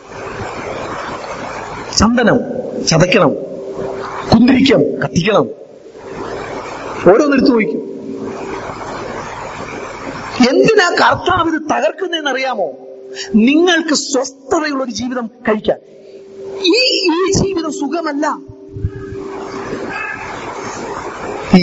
ചന്ദനം ചതയ്ക്കണം കുന്തിരിക്കം കത്തിക്കണം ഓരോന്നെടുത്ത് നോക്കും എന്തിനാ കർത്താവ് ഇത് തകർക്കുന്നതെന്ന് അറിയാമോ നിങ്ങൾക്ക് സ്വസ്ഥതയുള്ള ഒരു ജീവിതം കഴിക്കാൻ ഈ ഈ ജീവിതം സുഖമല്ല ഈ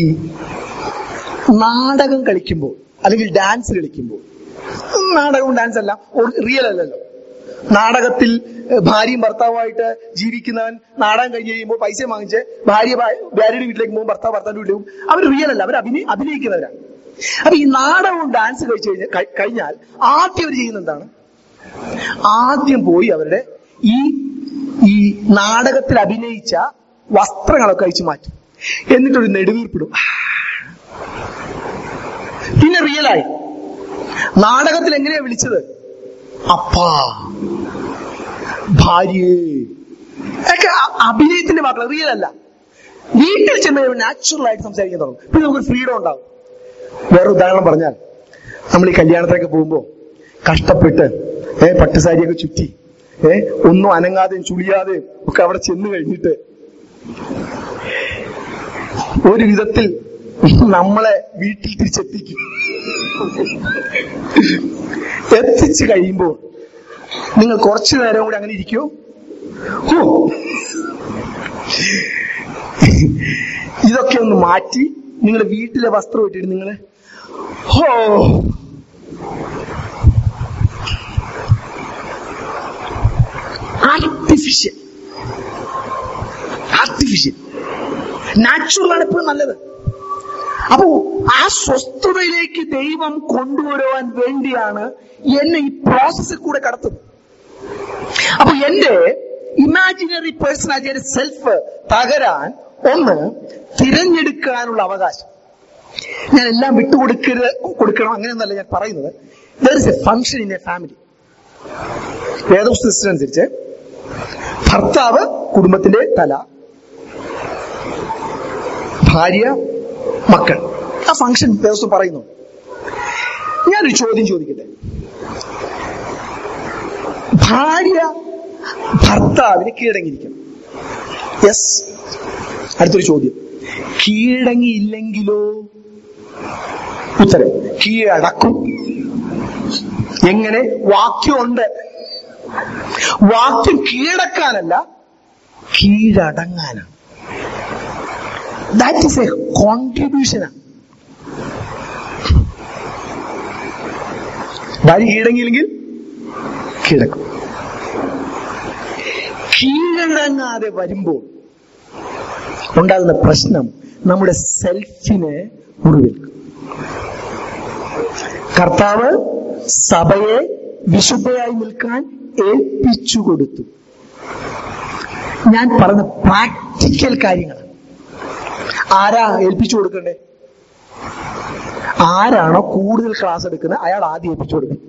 നാടകം കളിക്കുമ്പോൾ അല്ലെങ്കിൽ ഡാൻസ് കളിക്കുമ്പോൾ നാടകവും ഡാൻസ് അല്ല റിയൽ അല്ലല്ലോ നാടകത്തിൽ ഏഹ്, ഭാര്യയും ഭർത്താവുമായിട്ട് ജീവിക്കുന്നവൻ നാടകം കഴിഞ്ഞ് കഴിയുമ്പോൾ പൈസ വാങ്ങിച്ച് ഭാര്യ ഭാ- ഭാര്യയുടെ വീട്ടിലേക്ക് പോകും ഭർത്താവ് ഭർത്താവിന്റെ വീട്ടിലേക്ക് പോകും അവർ റിയൽ അല്ല അവർ അഭിനയ അഭിനയിക്കുന്നവരാണ് അപ്പൊ ഈ നാടകവും ഡാൻസ് കഴിച്ചു കഴിഞ്ഞാൽ കഴി- കഴിഞ്ഞാൽ ആദ്യം അവർ ചെയ്യുന്ന എന്താണ് ആദ്യം പോയി അവരുടെ ഈ ഈ നാടകത്തിൽ അഭിനയിച്ച വസ്ത്രങ്ങളൊക്കെ അഴിച്ചു മാറ്റും എന്നിട്ടൊരു നെടുവീർപ്പിടും പിന്നെ റിയലായി നാടകത്തിൽ എങ്ങനെയാ വിളിച്ചത് അപ്പാ ഭാര്യേ ഒക്കെ അ- അഭിനയത്തിന്റെ വാക്കുകൾ റിയൽ അല്ല വീട്ടിൽ ചെന്ന് നാച്ചുറൽ ആയിട്ട് സംസാരിക്കാൻ തുടങ്ങും പിന്നെ നമുക്ക് ഫ്രീഡം ഉണ്ടാവും വേറെ ഉദാഹരണം പറഞ്ഞാൽ നമ്മൾ ഈ കല്യാണത്തിനൊക്കെ പോകുമ്പോ കഷ്ടപ്പെട്ട് ഏ പട്ടുസാരിയൊക്കെ ചുറ്റി ഏ ഒന്നും അനങ്ങാതെയും ചുളിയാതെയും ഒക്കെ അവിടെ ചെന്ന് കഴിഞ്ഞിട്ട് ഒരു വിധത്തിൽ നമ്മളെ വീട്ടിൽ തിരിച്ചെത്തിക്കും എത്തിച്ചു കഴിയുമ്പോൾ നിങ്ങൾ കുറച്ചു നേരം കൂടി അങ്ങനെ ഇരിക്കൂ ഹോ ഇതൊക്കെ ഒന്ന് മാറ്റി നിങ്ങളുടെ വീട്ടിലെ വസ്ത്രം ഇട്ടിട്ട് നിങ്ങൾ ഹോ ആർട്ടിഫിഷ്യൽ ആർട്ടിഫിഷ്യൽ നാച്ചുറൽ ആണ് എപ്പോഴും നല്ലത് അപ്പോ ആ സ്വസ്ഥതയിലേക്ക് ദൈവം കൊണ്ടുവരുവാൻ വേണ്ടിയാണ് എന്നെ ഈ പ്രോസസ്സിൽ കൂടെ കടത്തുന്നത് അപ്പൊ എന്റെ ഇമാജിനറി പേഴ്സണാലിറ്റി എന്റെ സെൽഫ് തകരാൻ ഒന്ന് തിരഞ്ഞെടുക്കാനുള്ള അവകാശം ഞാൻ എല്ലാം വിട്ടുകൊടുക്കരുത് കൊടുക്കണം അങ്ങനെയൊന്നല്ല ഞാൻ പറയുന്നത് there is a function in a family വേദപുസ്തകത്തിനനുസരിച്ച് ഭർത്താവ് കുടുംബത്തിന്റെ തല ഭാര്യ മക്കൾ ആ ഫംഗ്ഷൻ ദിവസം പറയുന്നു ഞാനൊരു ചോദ്യം ചോദിക്കട്ടെ ഭാര്യ ഭർത്താവിന് കീഴടങ്ങിയിരിക്കണം യെസ് അടുത്തൊരു ചോദ്യം കീഴടങ്ങിയില്ലെങ്കിലോ ഉത്തരം കീഴടക്കും എങ്ങനെ വാക്യമുണ്ട് വാക്യം കീഴടക്കാനല്ല കീഴടങ്ങാനാണ് ദാറ്റ് ഈസ് എ കോൺട്രിബ്യൂഷനാണ് ഭാര്യ കീഴടങ്ങിയില്ലെങ്കിൽ കീഴടക്കും കീഴടങ്ങാതെ വരുമ്പോൾ ഉണ്ടാകുന്ന പ്രശ്നം നമ്മുടെ സെൽഫിനെ മുറിവേൽക്കും കർത്താവ് സഭയെ വിശുദ്ധയായി നിൽക്കാൻ ഏൽപ്പിച്ചു കൊടുത്തു ഞാൻ പറഞ്ഞ പ്രാക്ടിക്കൽ കാര്യങ്ങളാണ് ആരാ ഏൽപ്പിച്ചു കൊടുക്കണ്ടേ ആരാണോ കൂടുതൽ ക്ലാസ് എടുക്കുന്നത് അയാൾ ആദ്യം ഏൽപ്പിച്ചു കൊടുക്കും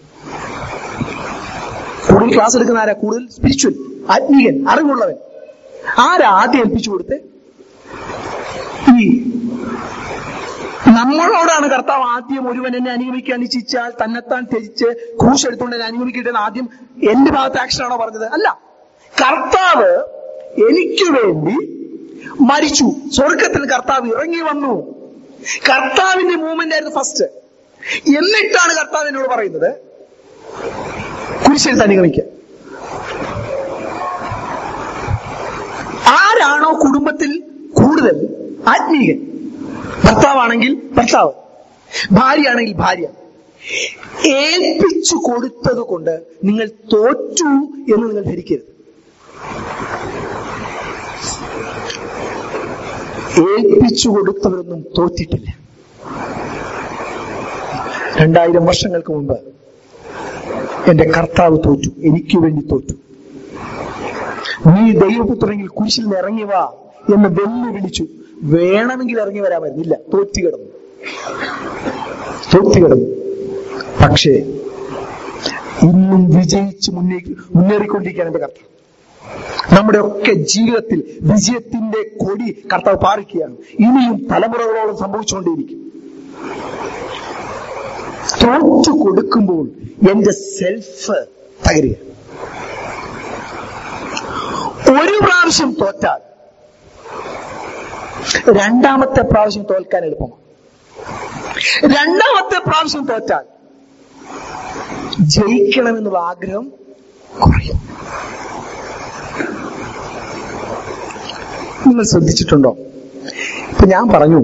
കൂടുതൽ ക്ലാസ് എടുക്കുന്ന ആരാ കൂടുതൽ സ്പിരിച്വൽ ആത്മീയൻ അറിവുള്ളവൻ ആരാ ആദ്യം ഏൽപ്പിച്ചു കൊടുത്തേ ഈ നമ്മളോടാണ് കർത്താവ് ആദ്യം ഒരുവൻ എന്നെ അനുഗമിക്കാൻ ഇച്ഛിച്ചാൽ തന്നെത്താൻ ത്യജിച്ച് ക്രൂശ് എടുത്തുകൊണ്ട് എന്നെ അനുഗമിക്കട്ടെ എന്ന് ആദ്യം എന്റെ ഭാഗത്ത് ആക്ഷൻ ആണോ പറഞ്ഞത് അല്ല കർത്താവ് എനിക്ക് വേണ്ടി മരിച്ചു സ്വർഗത്തിൽ കർത്താവ് ഇറങ്ങി വന്നു കർത്താവിന്റെ മൂവ്മെന്റ് ആയിരുന്നു ഫസ്റ്റ് എന്നിട്ടാണ് കർത്താവ് എന്നോട് പറയുന്നത് കുരിശെടുത്ത് അനുഗമിക്കുക ആരാണോ കുടുംബത്തിൽ കൂടുതൽ ആത്മീയൻ ഭർത്താവാണെങ്കിൽ ഭർത്താവ് ഭാര്യയാണെങ്കിൽ ഭാര്യ ഏൽപ്പിച്ചു കൊടുത്തത് കൊണ്ട് നിങ്ങൾ തോറ്റു എന്ന് നിങ്ങൾ ധരിക്കരുത് ഏൽപ്പിച്ചു കൊടുത്തവരൊന്നും തോറ്റിട്ടില്ല രണ്ടായിരം വർഷങ്ങൾക്ക് മുമ്പ് എന്റെ കർത്താവ് തോറ്റു എനിക്ക് വേണ്ടി തോറ്റു നീ ദൈവപുത്രനെങ്കിൽ കുരിശിൽ നിന്ന് ഇറങ്ങി വാ എന്ന് വെല്ലുവിളിച്ചു വേണമെങ്കിൽ ഇറങ്ങി വരാമായിരുന്നില്ല തോറ്റി കിടന്നു തോറ്റി കിടന്നു പക്ഷേ ഇന്നും വിജയിച്ച് മുന്നേ മുന്നേറിക്കൊണ്ടിരിക്കുകയാണ് എന്റെ കർത്താവ് നമ്മുടെ ഒക്കെ ജീവിതത്തിൽ വിജയത്തിന്റെ കൊടി കർത്താവ് പാറിക്കുകയാണ് ഇനിയും തലമുറകളോളം സംഭവിച്ചുകൊണ്ടേയിരിക്കും തോറ്റു കൊടുക്കുമ്പോൾ എന്റെ സെൽഫ് തകരുക ഒരു പ്രാവശ്യം തോറ്റാൽ രണ്ടാമത്തെ പ്രാവശ്യം തോൽക്കാൻ എളുപ്പമാണ് രണ്ടാമത്തെ പ്രാവശ്യം തോറ്റാൽ ജയിക്കണമെന്നുള്ള ആഗ്രഹം കുറയും നിങ്ങൾ ശ്രദ്ധിച്ചിട്ടുണ്ടോ ഇപ്പൊ ഞാൻ പറഞ്ഞു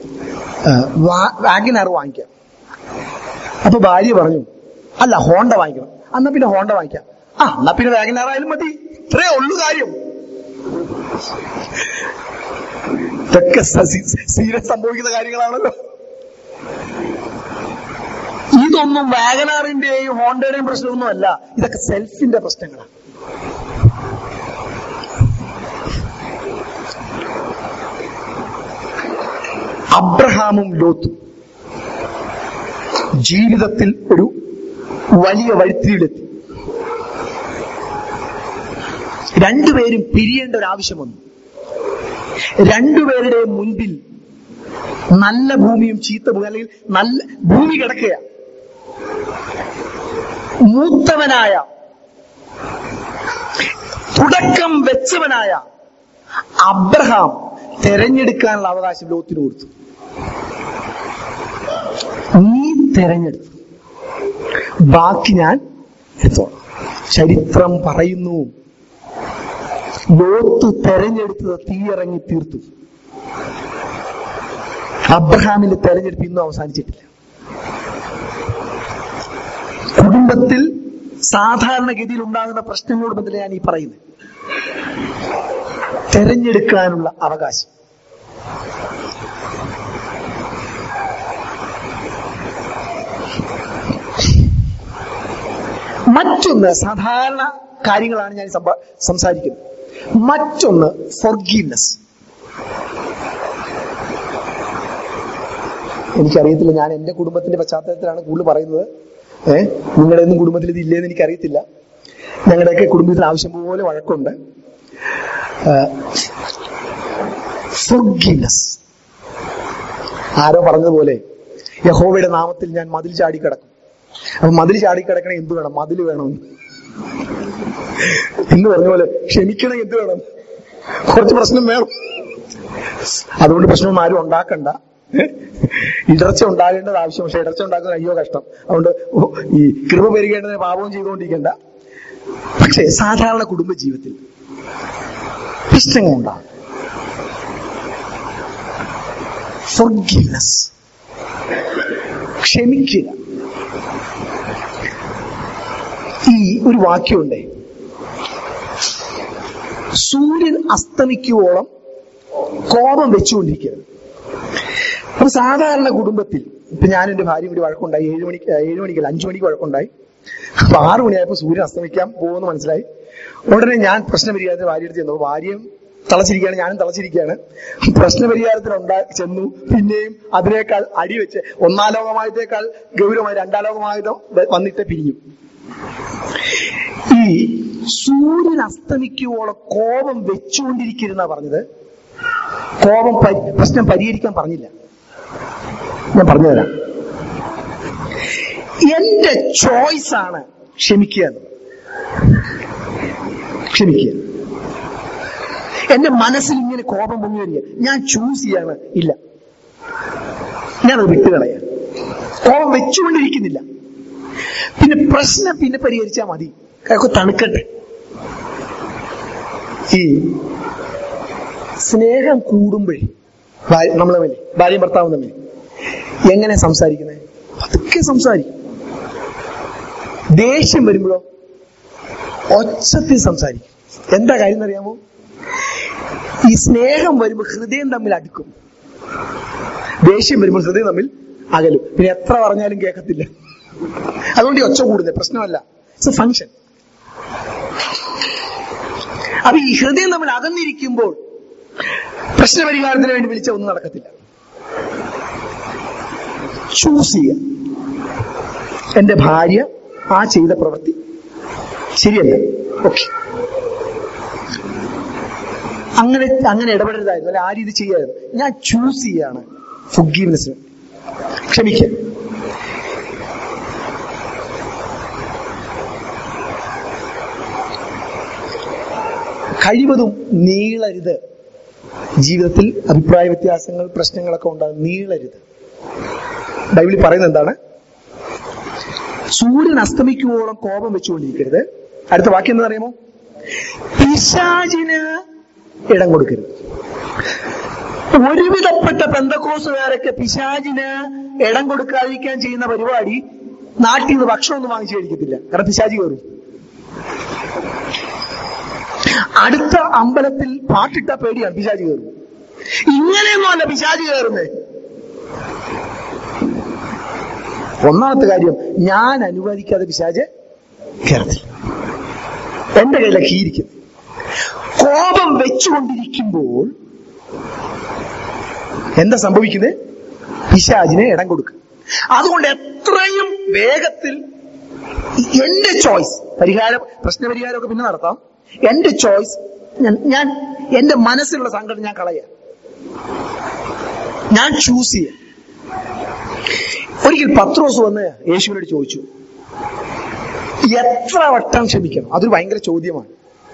വാഗിനാർ വാങ്ങിക്കാം അപ്പൊ ഭാര്യ പറഞ്ഞു അല്ല ഹോണ്ട വാങ്ങിക്കണം എന്നാ പിന്നെ ഹോണ്ട വാങ്ങിക്കാം ആ എന്നാ പിന്നെ വാഗിനാർ ആയാലും മതി ഇത്രേ ഉള്ളു കാര്യം ഇതൊക്കെ സീരിയസ് സംഭവിക്കുന്ന കാര്യങ്ങളാണല്ലോ ഇതൊന്നും വാഗനാറിന്റെയും ഹോണ്ടയുടെയും പ്രശ്നമൊന്നും അല്ല ഇതൊക്കെ സെൽഫിന്റെ പ്രശ്നങ്ങളാണ് അബ്രഹാമും ലോത്തും ജീവിതത്തിൽ ഒരു വലിയ വഴിത്തിരിയിലെത്തി രണ്ടുപേരും പിരിയേണ്ട ഒരു ആവശ്യം വന്നു രണ്ടുപേരുടെയും മുൻപിൽ നല്ല ഭൂമിയും ചീത്ത ഭൂമി അല്ലെങ്കിൽ നല്ല ഭൂമി കിടക്കുക മൂത്തവനായ തുടക്കം വെച്ചവനായ അബ്രഹാം തെരഞ്ഞെടുക്കാനുള്ള അവകാശം ലോത്തിന് കൊടുത്തു നീ തെരഞ്ഞെടുത്തു ബാക്കി ഞാൻ എടുത്തോളാം ചരിത്രം പറയുന്നു ലോത്ത് തെരഞ്ഞെടുത്തത് തീയിറങ്ങി തീർത്തു അബ്രഹാമിന്റെ തെരഞ്ഞെടുപ്പ് ഇന്നും അവസാനിച്ചിട്ടില്ല കുടുംബത്തിൽ സാധാരണഗതിയിൽ ഉണ്ടാകുന്ന പ്രശ്നങ്ങളോട് ബന്ധത്തിൽ ഞാൻ ഈ പറയുന്നത് തെരഞ്ഞെടുക്കാനുള്ള അവകാശം മറ്റൊന്ന് സാധാരണ കാര്യങ്ങളാണ് ഞാൻ സംഭ- സംസാരിക്കുന്നത് മറ്റൊന്ന് ഫോർഗീവ്നെസ് എനിക്കറിയത്തില്ല ഞാൻ എന്റെ കുടുംബത്തിന്റെ പശ്ചാത്തലത്തിലാണ് കൂടുതൽ പറയുന്നത് ഏഹ് നിങ്ങളുടെ ഒന്നും കുടുംബത്തിൽ ഇത് ഇല്ലേന്ന് എനിക്കറിയത്തില്ല ഞങ്ങളുടെയൊക്കെ കുടുംബത്തിൽ ആവശ്യം പോലെ വഴക്കുണ്ട് ഫോർഗീവ്നെസ് ആരോ പറഞ്ഞതുപോലെ യഹോവയുടെ നാമത്തിൽ ഞാൻ മതിൽ ചാടിക്കിടക്കും അപ്പൊ മതിൽ ചാടിക്കിടക്കണേ എന്ത് വേണം മതിൽ വേണം എന്ന് പറഞ്ഞ പോലെ ക്ഷമിക്കണേ എന്ത് വേണം കുറച്ച് പ്രശ്നം വേണം അതുകൊണ്ട് പ്രശ്നമൊന്നും ആരും ഉണ്ടാക്കണ്ട ഇടർച്ച ഉണ്ടാകേണ്ടത് ആവശ്യം പക്ഷെ ഇടർച്ച ഉണ്ടാക്കുന്ന അയ്യോ കഷ്ടം അതുകൊണ്ട് ഓ, ഈ കൃപ പെരുകേണ്ടതിന് പാപവും ചെയ്തുകൊണ്ടിരിക്കേണ്ട പക്ഷേ സാധാരണ കുടുംബ ജീവിതത്തിൽ പ്രശ്നങ്ങളുണ്ടാകും forgiveness ക്ഷമിക്കുക ഈ ഒരു വാക്യമുണ്ടേ സൂര്യൻ അസ്തമിക്കുവോളം കോപം വെച്ചുകൊണ്ടിരിക്കരുത് അപ്പൊ സാധാരണ കുടുംബത്തിൽ ഇപ്പൊ ഞാൻ എന്റെ ഭാര്യ കൂടി വഴക്കുണ്ടായി ഏഴു മണിക്ക് ഏഴു മണിക്കല്ല അഞ്ചു മണിക്ക് വഴക്കുണ്ടായി അപ്പൊ ആറു മണിയായപ്പോ സൂര്യൻ അസ്തമിക്കാൻ പോകുമെന്ന് മനസ്സിലായി ഉടനെ ഞാൻ പ്രശ്നപരിഹാരത്തിന് ഭാര്യ എടുത്ത് ചെന്നു അപ്പൊ ഭാര്യയും തളച്ചിരിക്കുകയാണ് ഞാനും തളച്ചിരിക്കുകയാണ് പ്രശ്നപരിഹാരത്തിന് ഉണ്ടാ ചെന്നു പിന്നെയും അതിനേക്കാൾ അടി വെച്ച് ഒന്നാം ലോകമായതേക്കാൾ ഗൗരവമായി രണ്ടാം ലോകമായതോ വന്നിട്ട് പിരിഞ്ഞു ഈ സൂര്യൻ അസ്തമിക്കുവോളം കോപം വെച്ചുകൊണ്ടിരിക്കരുന്ന പറഞ്ഞത് കോപം പരി- പ്രശ്നം പരിഹരിക്കാൻ പറഞ്ഞില്ല ഞാൻ പറഞ്ഞുതരാം എന്റെ ചോയ്സ് ആണ് ക്ഷമിക്കുക എന്നുള്ളത് ക്ഷമിക്കുക എന്റെ മനസ്സിൽ ഇങ്ങനെ കോപം പൊങ്ങി വരിക ഞാൻ ചൂസ് ചെയ്യാണ് ഇല്ല ഞാനത് വിട്ടുകളയാ കോപം വെച്ചുകൊണ്ടിരിക്കുന്നില്ല പിന്നെ പ്രശ്നം പിന്നെ പരിഹരിച്ചാൽ മതി അതൊക്കെ തണുക്കട്ടെ ഈ സ്നേഹം കൂടുമ്പോഴേ ഭാര്യ- നമ്മൾ തമ്മിൽ ഭാര്യയും ഭർത്താവും തമ്മിൽ എങ്ങനെ സംസാരിക്കുന്നത് പതുക്കെ സംസാരിക്കും ദേഷ്യം വരുമ്പോഴോ ഒച്ചത്തിൽ സംസാരിക്കും എന്താ കാര്യം എന്നറിയാമോ ഈ സ്നേഹം വരുമ്പോൾ ഹൃദയം തമ്മിൽ അടുക്കും ദേഷ്യം വരുമ്പോൾ ഹൃദയം തമ്മിൽ അകലും പിന്നെ എത്ര പറഞ്ഞാലും കേൾക്കത്തില്ല അതുകൊണ്ട് ഈ ഒച്ച കൂടുന്നത് പ്രശ്നമല്ല ഇറ്റ്സ് എ ഫങ്ഷൻ അപ്പൊ ഈ ഹൃദയം തമ്മിൽ അകന്നിരിക്കുമ്പോൾ പ്രശ്നപരിഹാരത്തിന് വേണ്ടി വിളിച്ച ഒന്നും നടക്കത്തില്ല ചൂസ് ചെയ്യുക എന്റെ ഭാര്യ ആ ചെയ്ത പ്രവൃത്തി ശരിയല്ല ഓക്കെ അങ്ങനെ അങ്ങനെ ഇടപെടരുതായിരുന്നു അല്ലെ ആ രീതി ചെയ്യായിരുന്നു ഞാൻ ചൂസ് ചെയ്യാണ് ഫുഗീവ്നെസ് ക്ഷമിക്കുക കഴിവതും നീളരുത് ജീവിതത്തിൽ അഭിപ്രായ വ്യത്യാസങ്ങൾ പ്രശ്നങ്ങളൊക്കെ ഉണ്ടാകും നീളരുത് ബൈബിളിൽ പറയുന്നത് എന്താണ് സൂര്യൻ അസ്തമിക്കുവോളം കോപം വെച്ചുകൊണ്ടിരിക്കരുത് അടുത്ത വാക്യം എന്താ അറിയാമോ പിശാചിന് ഇടം കൊടുക്കരുത് ഒരുവിധപ്പെട്ട പെന്തക്കോസുകാരൊക്കെ പിശാചിന് ഇടം കൊടുക്കാതിരിക്കാൻ ചെയ്യുന്ന പരിപാടി നാട്ടിൽ നിന്ന് ഭക്ഷണമൊന്നും വാങ്ങിച്ചു കഴിക്കത്തില്ല കാരണം പിശാചി കയറും അടുത്ത അമ്പലത്തിൽ പാട്ടിട്ട പേടിയാണ് പിശാചി കയറും ഇങ്ങനെയൊന്നും അല്ല പിശാചി കയറുന്നേ ഒന്നാമത്തെ കാര്യം ഞാൻ അനുവദിക്കാതെ പിശാച് കയറത്തില്ല എന്റെ കയ്യിലൊക്കെ ഇരിക്കുന്നു കോപം വെച്ചുകൊണ്ടിരിക്കുമ്പോൾ എന്താ സംഭവിക്കുന്നത് പിശാചിനെ ഇടം കൊടുക്കുക അതുകൊണ്ട് എത്രയും വേഗത്തിൽ എന്റെ ചോയ്സ് പരിഹാരം പ്രശ്നപരിഹാരമൊക്കെ പിന്നെ നടത്താം എന്റെ ചോയ്സ് ഞാൻ ഞാൻ എന്റെ മനസ്സിലുള്ള സങ്കടം ഞാൻ കളയാം ഞാൻ ചൂസ് ചെയ്യാം ഒരിക്കൽ പത്രോസ് വന്ന് യേശുവിനോട് ചോദിച്ചു എത്ര വട്ടം ക്ഷമിക്കണം അതൊരു ഭയങ്കര ചോദ്യമാണ്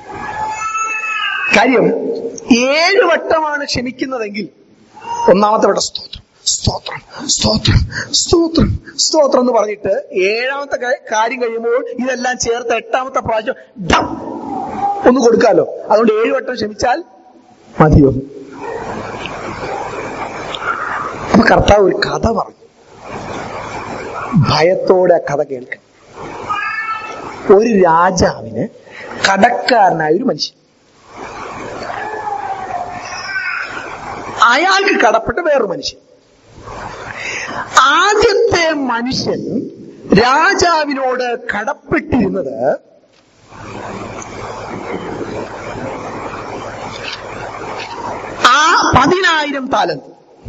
കാര്യം ഏഴ് വട്ടമാണ് ക്ഷമിക്കുന്നതെങ്കിൽ ഒന്നാമത്തെ വട്ടം സ്തോത്രം സ്തോത്രം സ്തോത്രം സ്തോത്രം സ്തോത്രം എന്ന് പറഞ്ഞിട്ട് ഏഴാമത്തെ കാ- കാര്യം കഴിയുമ്പോൾ ഇതെല്ലാം ചേർത്ത് എട്ടാമത്തെ പ്രാവശ്യം ഡം ഒന്ന് കൊടുക്കാലോ അതുകൊണ്ട് ഏഴ് വട്ടം ക്ഷമിച്ചാൽ മതിയോ അപ്പൊ കർത്താവ് ഒരു കഥ പറഞ്ഞു ഭയത്തോടെ ആ കഥ കേൾക്കാൻ ഒരു രാജാവിന് കടക്കാരനായ ഒരു മനുഷ്യൻ അയാൾക്ക് കടപ്പെട്ട വേറൊരു മനുഷ്യൻ ആദ്യത്തെ മനുഷ്യൻ രാജാവിനോട് കടപ്പെട്ടിരുന്നത് ആ പതിനായിരം താലന്ത്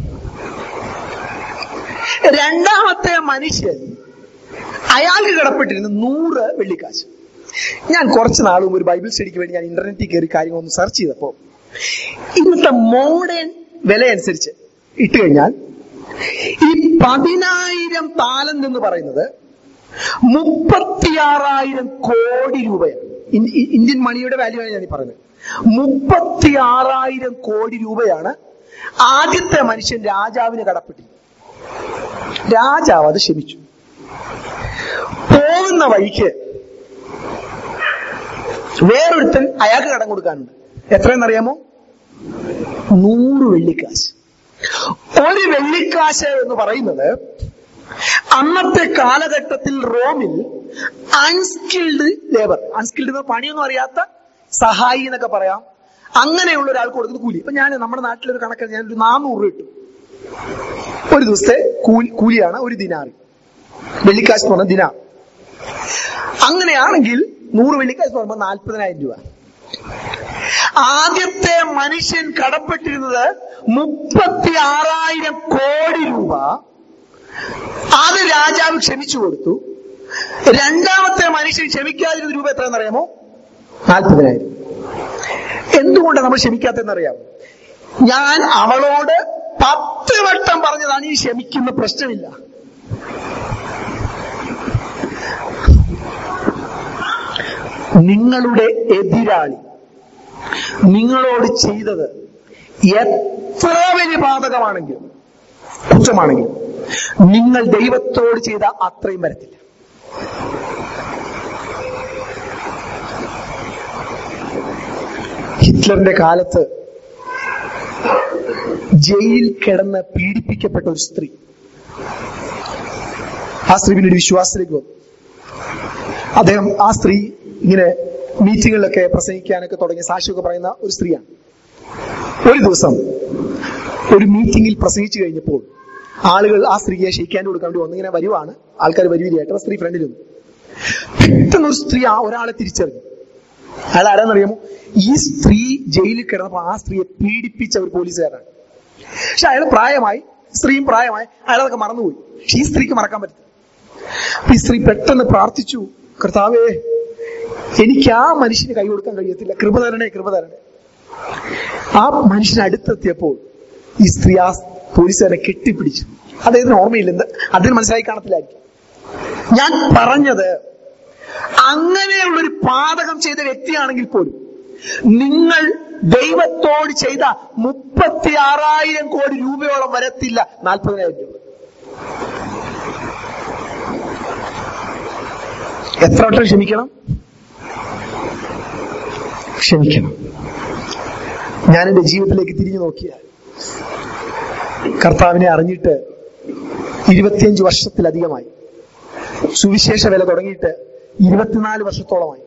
രണ്ടാമത്തെ മനുഷ്യൻ അയാൾക്ക് കടപ്പെട്ടിരുന്ന നൂറ് വെള്ളിക്കാശ് ഞാൻ കുറച്ച് നാൾ മുമ്പ് ഒരു ബൈബിൾ സ്റ്റഡിക്ക് വേണ്ടി ഞാൻ ഇന്റർനെറ്റിൽ കയറി കാര്യങ്ങളൊന്ന് സെർച്ച് ചെയ്തപ്പോ ഇന്നത്തെ മോഡേൺ വില അനുസരിച്ച് ഇട്ട് കഴിഞ്ഞാൽ ഈ പതിനായിരം താലന്ത് എന്ന് പറയുന്നത് മുപ്പത്തിയാറായിരം കോടി രൂപയാണ് ഇൻ- ഇ- ഇന്ത്യൻ മണിയുടെ വാല്യൂ ആണ് ഞാൻ ഈ പറയുന്നത് മുപ്പത്തിയാറായിരം കോടി രൂപയാണ് ആദ്യത്തെ മനുഷ്യൻ രാജാവിന് കടപ്പെട്ടിരുന്നത് രാജാവ് അത് ക്ഷമിച്ചു പോകുന്ന വഴിക്ക് വേറൊരുത്തൻ അയാൾക്ക് കടം കൊടുക്കാനുണ്ട് എത്രയെന്നറിയാമോ നൂറ് വെള്ളിക്കാശ് ഒരു വെള്ളിക്കാശ് എന്ന് പറയുന്നത് അന്നത്തെ കാലഘട്ടത്തിൽ റോമിൽ അൺസ്കിൽഡ് ലേബർ അൺസ്കിൽഡ് എന്ന് പണിയൊന്നും അറിയാത്ത സഹായി എന്നൊക്കെ പറയാം അങ്ങനെയുള്ള ഒരാൾക്ക് കൊടുക്കുന്ന കൂലി ഇപ്പൊ ഞാൻ നമ്മുടെ നാട്ടിലൊരു കണക്ക് ഞാൻ ഒരു നാനൂറ് രൂപ ഇട്ടു ഒരു ദിവസത്തെ കൂലി കൂലിയാണ് ഒരു ദിനാറ് വെള്ളിക്കാശ് എന്ന് പറഞ്ഞ ദിനാർ അങ്ങനെയാണെങ്കിൽ നൂറ് വെള്ളിക്കാശ് എന്ന് പറയുമ്പോൾ നാൽപ്പതിനായിരം രൂപ ആദ്യത്തെ മനുഷ്യൻ കടപ്പെട്ടിരുന്നത് മുപ്പത്തി ആറായിരം കോടി രൂപ അത് രാജാവ് ക്ഷമിച്ചു കൊടുത്തു രണ്ടാമത്തെ മനുഷ്യൻ ക്ഷമിക്കാതിരുന്ന രൂപ എത്രയെന്നറിയാമോ നാൽപ്പതിനായിരം എന്തുകൊണ്ടാണ് നമ്മൾ ക്ഷമിക്കാത്തെന്നറിയാമോ ഞാൻ അവളോട് പത്ത് വട്ടം പറഞ്ഞതാണ് ഈ ക്ഷമിക്കുന്ന പ്രശ്നമില്ല നിങ്ങളുടെ എതിരാളി നിങ്ങളോട് ചെയ്തത് എത്ര വലിയ പാതകമാണെങ്കിലും കുറ്റമാണെങ്കിലും നിങ്ങൾ ദൈവത്തോട് ചെയ്ത അത്രയും വരത്തില്ല ഹിറ്റ്ലറിന്റെ കാലത്ത് ജയിലിൽ കിടന്ന് പീഡിപ്പിക്കപ്പെട്ട ഒരു സ്ത്രീ ആ സ്ത്രീ പിന്നീട് വിശ്വാസത്തിലേക്ക് വന്നു അദ്ദേഹം ആ സ്ത്രീ ഇങ്ങനെ മീറ്റിങ്ങുകളിലൊക്കെ പ്രസംഗിക്കാനൊക്കെ തുടങ്ങിയ സാക്ഷിയൊക്കെ പറയുന്ന ഒരു സ്ത്രീയാണ് ഒരു ദിവസം ഒരു മീറ്റിംഗിൽ പ്രസംഗിച്ചു കഴിഞ്ഞപ്പോൾ ആളുകൾ ആ സ്ത്രീയെ ഷെയ്ക്കാൻ കൊടുക്കാൻ വേണ്ടി വന്നിങ്ങനെ വരുവാണ് ആൾക്കാർ വരുവിരിയായിട്ട് ആ സ്ത്രീ ഫ്രണ്ടിൽ നിന്നു പെട്ടെന്ന് ഒരു സ്ത്രീ ആ ഒരാളെ തിരിച്ചറിഞ്ഞു അയാൾ ആരാന്നറിയാമോ ഈ സ്ത്രീ ജയിലിൽ കിടന്നപ്പോൾ ആ സ്ത്രീയെ പീഡിപ്പിച്ച ഒരു പോലീസുകാരനാണ് പക്ഷെ അയാൾ പ്രായമായി സ്ത്രീയും പ്രായമായി അയാളതൊക്കെ മറന്നുപോയി പക്ഷെ ഈ സ്ത്രീക്ക് മറക്കാൻ പറ്റില്ല അപ്പൊ ഈ സ്ത്രീ പെട്ടെന്ന് പ്രാർത്ഥിച്ചു കർത്താവേ എനിക്ക് ആ മനുഷ്യന് കൈ കൊടുക്കാൻ കഴിയത്തില്ല കൃപ തരണേ കൃപ തരണേ ആ മനുഷ്യന് അടുത്തെത്തിയപ്പോൾ ഈ സ്ത്രീ ആ പോലീസുകാരനെ കെട്ടിപ്പിടിച്ചു അദ്ദേഹത്തിന് ഓർമ്മയില്ല എന്ത് അദ്ദേഹം മനസ്സിലായി കാണത്തില്ലായിരിക്കും ഞാൻ പറഞ്ഞത് അങ്ങനെയുള്ളൊരു പാതകം ചെയ്ത വ്യക്തിയാണെങ്കിൽ പോലും നിങ്ങൾ ദൈവത്തോട് ചെയ്ത മുപ്പത്തി ആറായിരം കോടി രൂപയോളം വരത്തില്ല നാൽപ്പതിനായിരം രൂപ എത്ര വട്ടം ക്ഷമിക്കണം ക്ഷമിക്കണം ഞാൻ എന്റെ ജീവിതത്തിലേക്ക് തിരിഞ്ഞു നോക്കിയാൽ കർത്താവിനെ അറിഞ്ഞിട്ട് ഇരുപത്തിയഞ്ച് വർഷത്തിലധികമായി സുവിശേഷ വില തുടങ്ങിയിട്ട് ഇരുപത്തിനാല് വർഷത്തോളമായി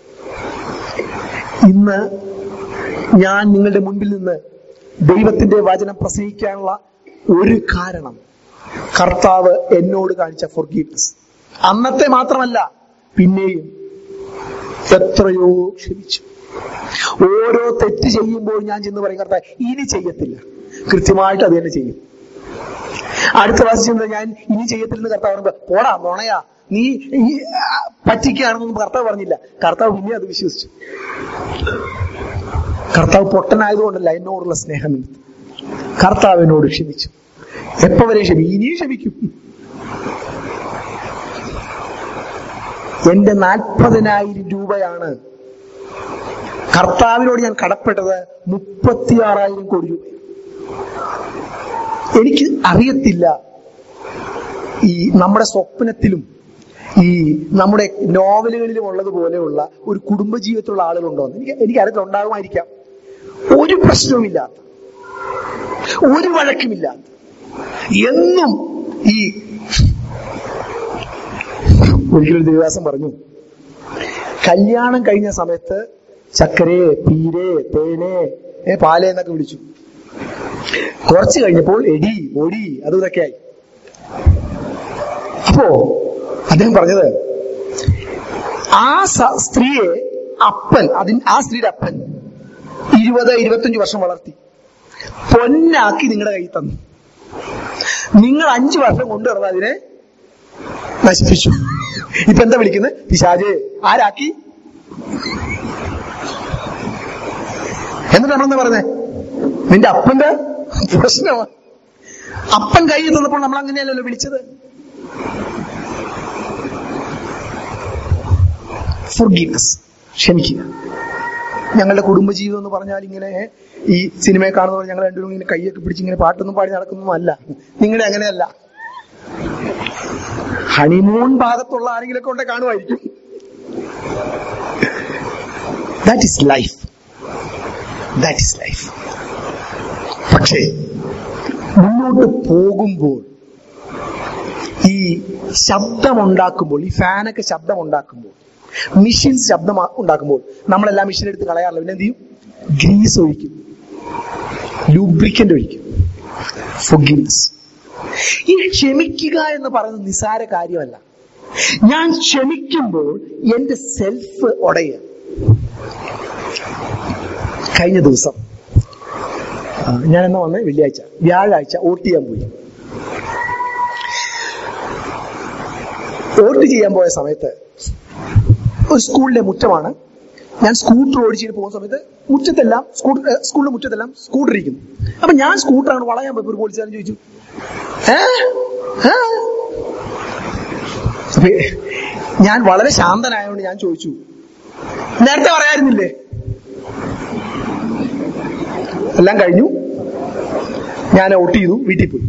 ഇന്ന് ഞാൻ നിങ്ങളുടെ മുൻപിൽ നിന്ന് ദൈവത്തിന്റെ വചനം പ്രസംഗിക്കാനുള്ള ഒരു കാരണം കർത്താവ് എന്നോട് കാണിച്ച ഫോർഗീവ്നെസ് അന്നത്തെ മാത്രമല്ല പിന്നെയും എത്രയോ ക്ഷമിച്ചു ഓരോ തെറ്റ് ചെയ്യുമ്പോൾ ഞാൻ ചെന്ന് പറയും കർത്താവ് ഇനി ചെയ്യത്തില്ല കൃത്യമായിട്ട് അത് തന്നെ ചെയ്യും അടുത്ത പ്രാവശ്യം ചെന്ന് ഞാൻ ഇനി ചെയ്യത്തില്ലെന്ന് കർത്താവ് പറയുമ്പോ പോടാ നുണയാ നീ ഈ, ആ, പറ്റിക്കുകയാണെന്നൊന്നും കർത്താവ് പറഞ്ഞില്ല കർത്താവ് പിന്നെ അത് വിശ്വസിച്ചു കർത്താവ് പൊട്ടനായതുകൊണ്ടല്ല എന്നോടുള്ള സ്നേഹം നിമിത്തം കർത്താവ് എന്നോട് ക്ഷമിച്ചു എപ്പോ വരെ ക്ഷമിക്കും ഇനിയും ക്ഷമിക്കും എന്റെ നാൽപ്പതിനായിരം രൂപയാണ് കർത്താവിനോട് ഞാൻ കടപ്പെട്ടത് മുപ്പത്തിയാറായിരം കോടി രൂപ എനിക്ക് അറിയത്തില്ല ഈ നമ്മുടെ സ്വപ്നത്തിലും ഈ നമ്മുടെ നോവലുകളിലും ഉള്ളതുപോലെയുള്ള ഒരു കുടുംബജീവിതത്തിലുള്ള ആളുകളുണ്ടോ എന്ന് എനിക്ക് എനിക്ക് അറിയത്തില്ല ഉണ്ടാകുമായിരിക്കാം ഒരു പ്രശ്നവുമില്ലാത്ത ഒരു വഴക്കുമില്ലാത്ത എന്നും ഈ ഒരിക്കലും ദേവാസം പറഞ്ഞു കല്യാണം കഴിഞ്ഞ സമയത്ത് ചക്കരേ പീരേ തേനേ ഏ പാലേ എന്നൊക്കെ വിളിച്ചു കുറച്ച് കഴിഞ്ഞപ്പോൾ എടി ഒടി അതും ഇതൊക്കെ ആയി അപ്പോ അദ്ദേഹം പറഞ്ഞത് ആ സ- സ്ത്രീയെ അപ്പൻ അതിൻ ആ സ്ത്രീയുടെ അപ്പൻ ഇരുപത് ഇരുപത്തഞ്ച് വർഷം വളർത്തി പൊന്നാക്കി നിങ്ങളുടെ കയ്യിൽ തന്നു നിങ്ങൾ അഞ്ചു വർഷം കൊണ്ടുവന്നത് അതിനെ നശിപ്പിച്ചു ഇപ്പൊ എന്താ വിളിക്കുന്നത് പിശാജ് ആരാക്കി എന്നിട്ട് നമ്മളെന്താ പറഞ്ഞേ നിന്റെ അപ്പന്റെ പ്രശ്നമാണ് അപ്പൻ കൈ തന്നപ്പോൾ നമ്മൾ അങ്ങനെയല്ലല്ലോ വിളിച്ചത് ഫുർഗീവ്നെസ് ക്ഷമിക്കുക ഞങ്ങളുടെ കുടുംബജീവിതം എന്ന് പറഞ്ഞാൽ ഇങ്ങനെ ഈ സിനിമയെ കാണുന്നവർ ഞങ്ങൾ രണ്ടുപേരും ഇങ്ങനെ കൈയൊക്കെ പിടിച്ച് ഇങ്ങനെ പാട്ടൊന്നും പാടി നടക്കുന്നൊന്നും അല്ല നിങ്ങളുടെ അങ്ങനെയല്ല ഹണിമൂൺ ഭാഗത്തുള്ള ആരെങ്കിലൊക്കെ കൊണ്ടേ കാണുമായിരിക്കും that is life that is life പക്ഷേ മുന്നോട്ട് പോകുമ്പോൾ ഈ ശബ്ദമുണ്ടാക്കുമ്പോൾ ഈ ഫാനൊക്കെ ശബ്ദമുണ്ടാക്കുമ്പോൾ മെഷീൻസ് ശബ്ദം ഉണ്ടാക്കുമ്പോൾ നമ്മളെല്ലാം മെഷീൻ എടുത്ത് കളയാറില്ല പിന്നെ എന്ത് ചെയ്യും ഗ്രീസ് ഒഴിക്കും ലൂബ്രിക്കന്റ് ഒഴിക്കും forgiveness ഈ ക്ഷമിക്കുക എന്ന് പറയുന്നത് നിസാര കാര്യമല്ല ഞാൻ ക്ഷമിക്കുമ്പോൾ എന്റെ സെൽഫ് ഉടയുക കഴിഞ്ഞ ദിവസം ആ, ഞാൻ എന്നാ വന്നേ വെള്ളിയാഴ്ച വ്യാഴാഴ്ച വോട്ട് ചെയ്യാൻ പോയി വോട്ട് ചെയ്യാൻ പോയ സമയത്ത് ഒരു സ്കൂളിലെ മുറ്റമാണ് ഞാൻ സ്കൂട്ടർ ഓടിച്ചിട്ട് പോകുന്ന സമയത്ത് മുറ്റത്തെല്ലാം സ്കൂട്ടർ ഏ, സ്കൂളിന്റെ മുറ്റത്തെല്ലാം സ്കൂട്ടർ ഇരിക്കുന്നു അപ്പൊ ഞാൻ സ്കൂട്ടറാണ് വളയാൻ പോയപ്പോ ഒരു പോലീസുകാരൻ ചോദിച്ചു ഏ ഏ? അപ്പൊ ഞാൻ വളരെ ശാന്തനായതുകൊണ്ട് ഞാൻ ചോദിച്ചു നേരത്തെ പറയായിരുന്നില്ലേ എല്ലാം കഴിഞ്ഞു ഞാൻ ഔട്ട് ചെയ്തു വീട്ടിൽ പോയി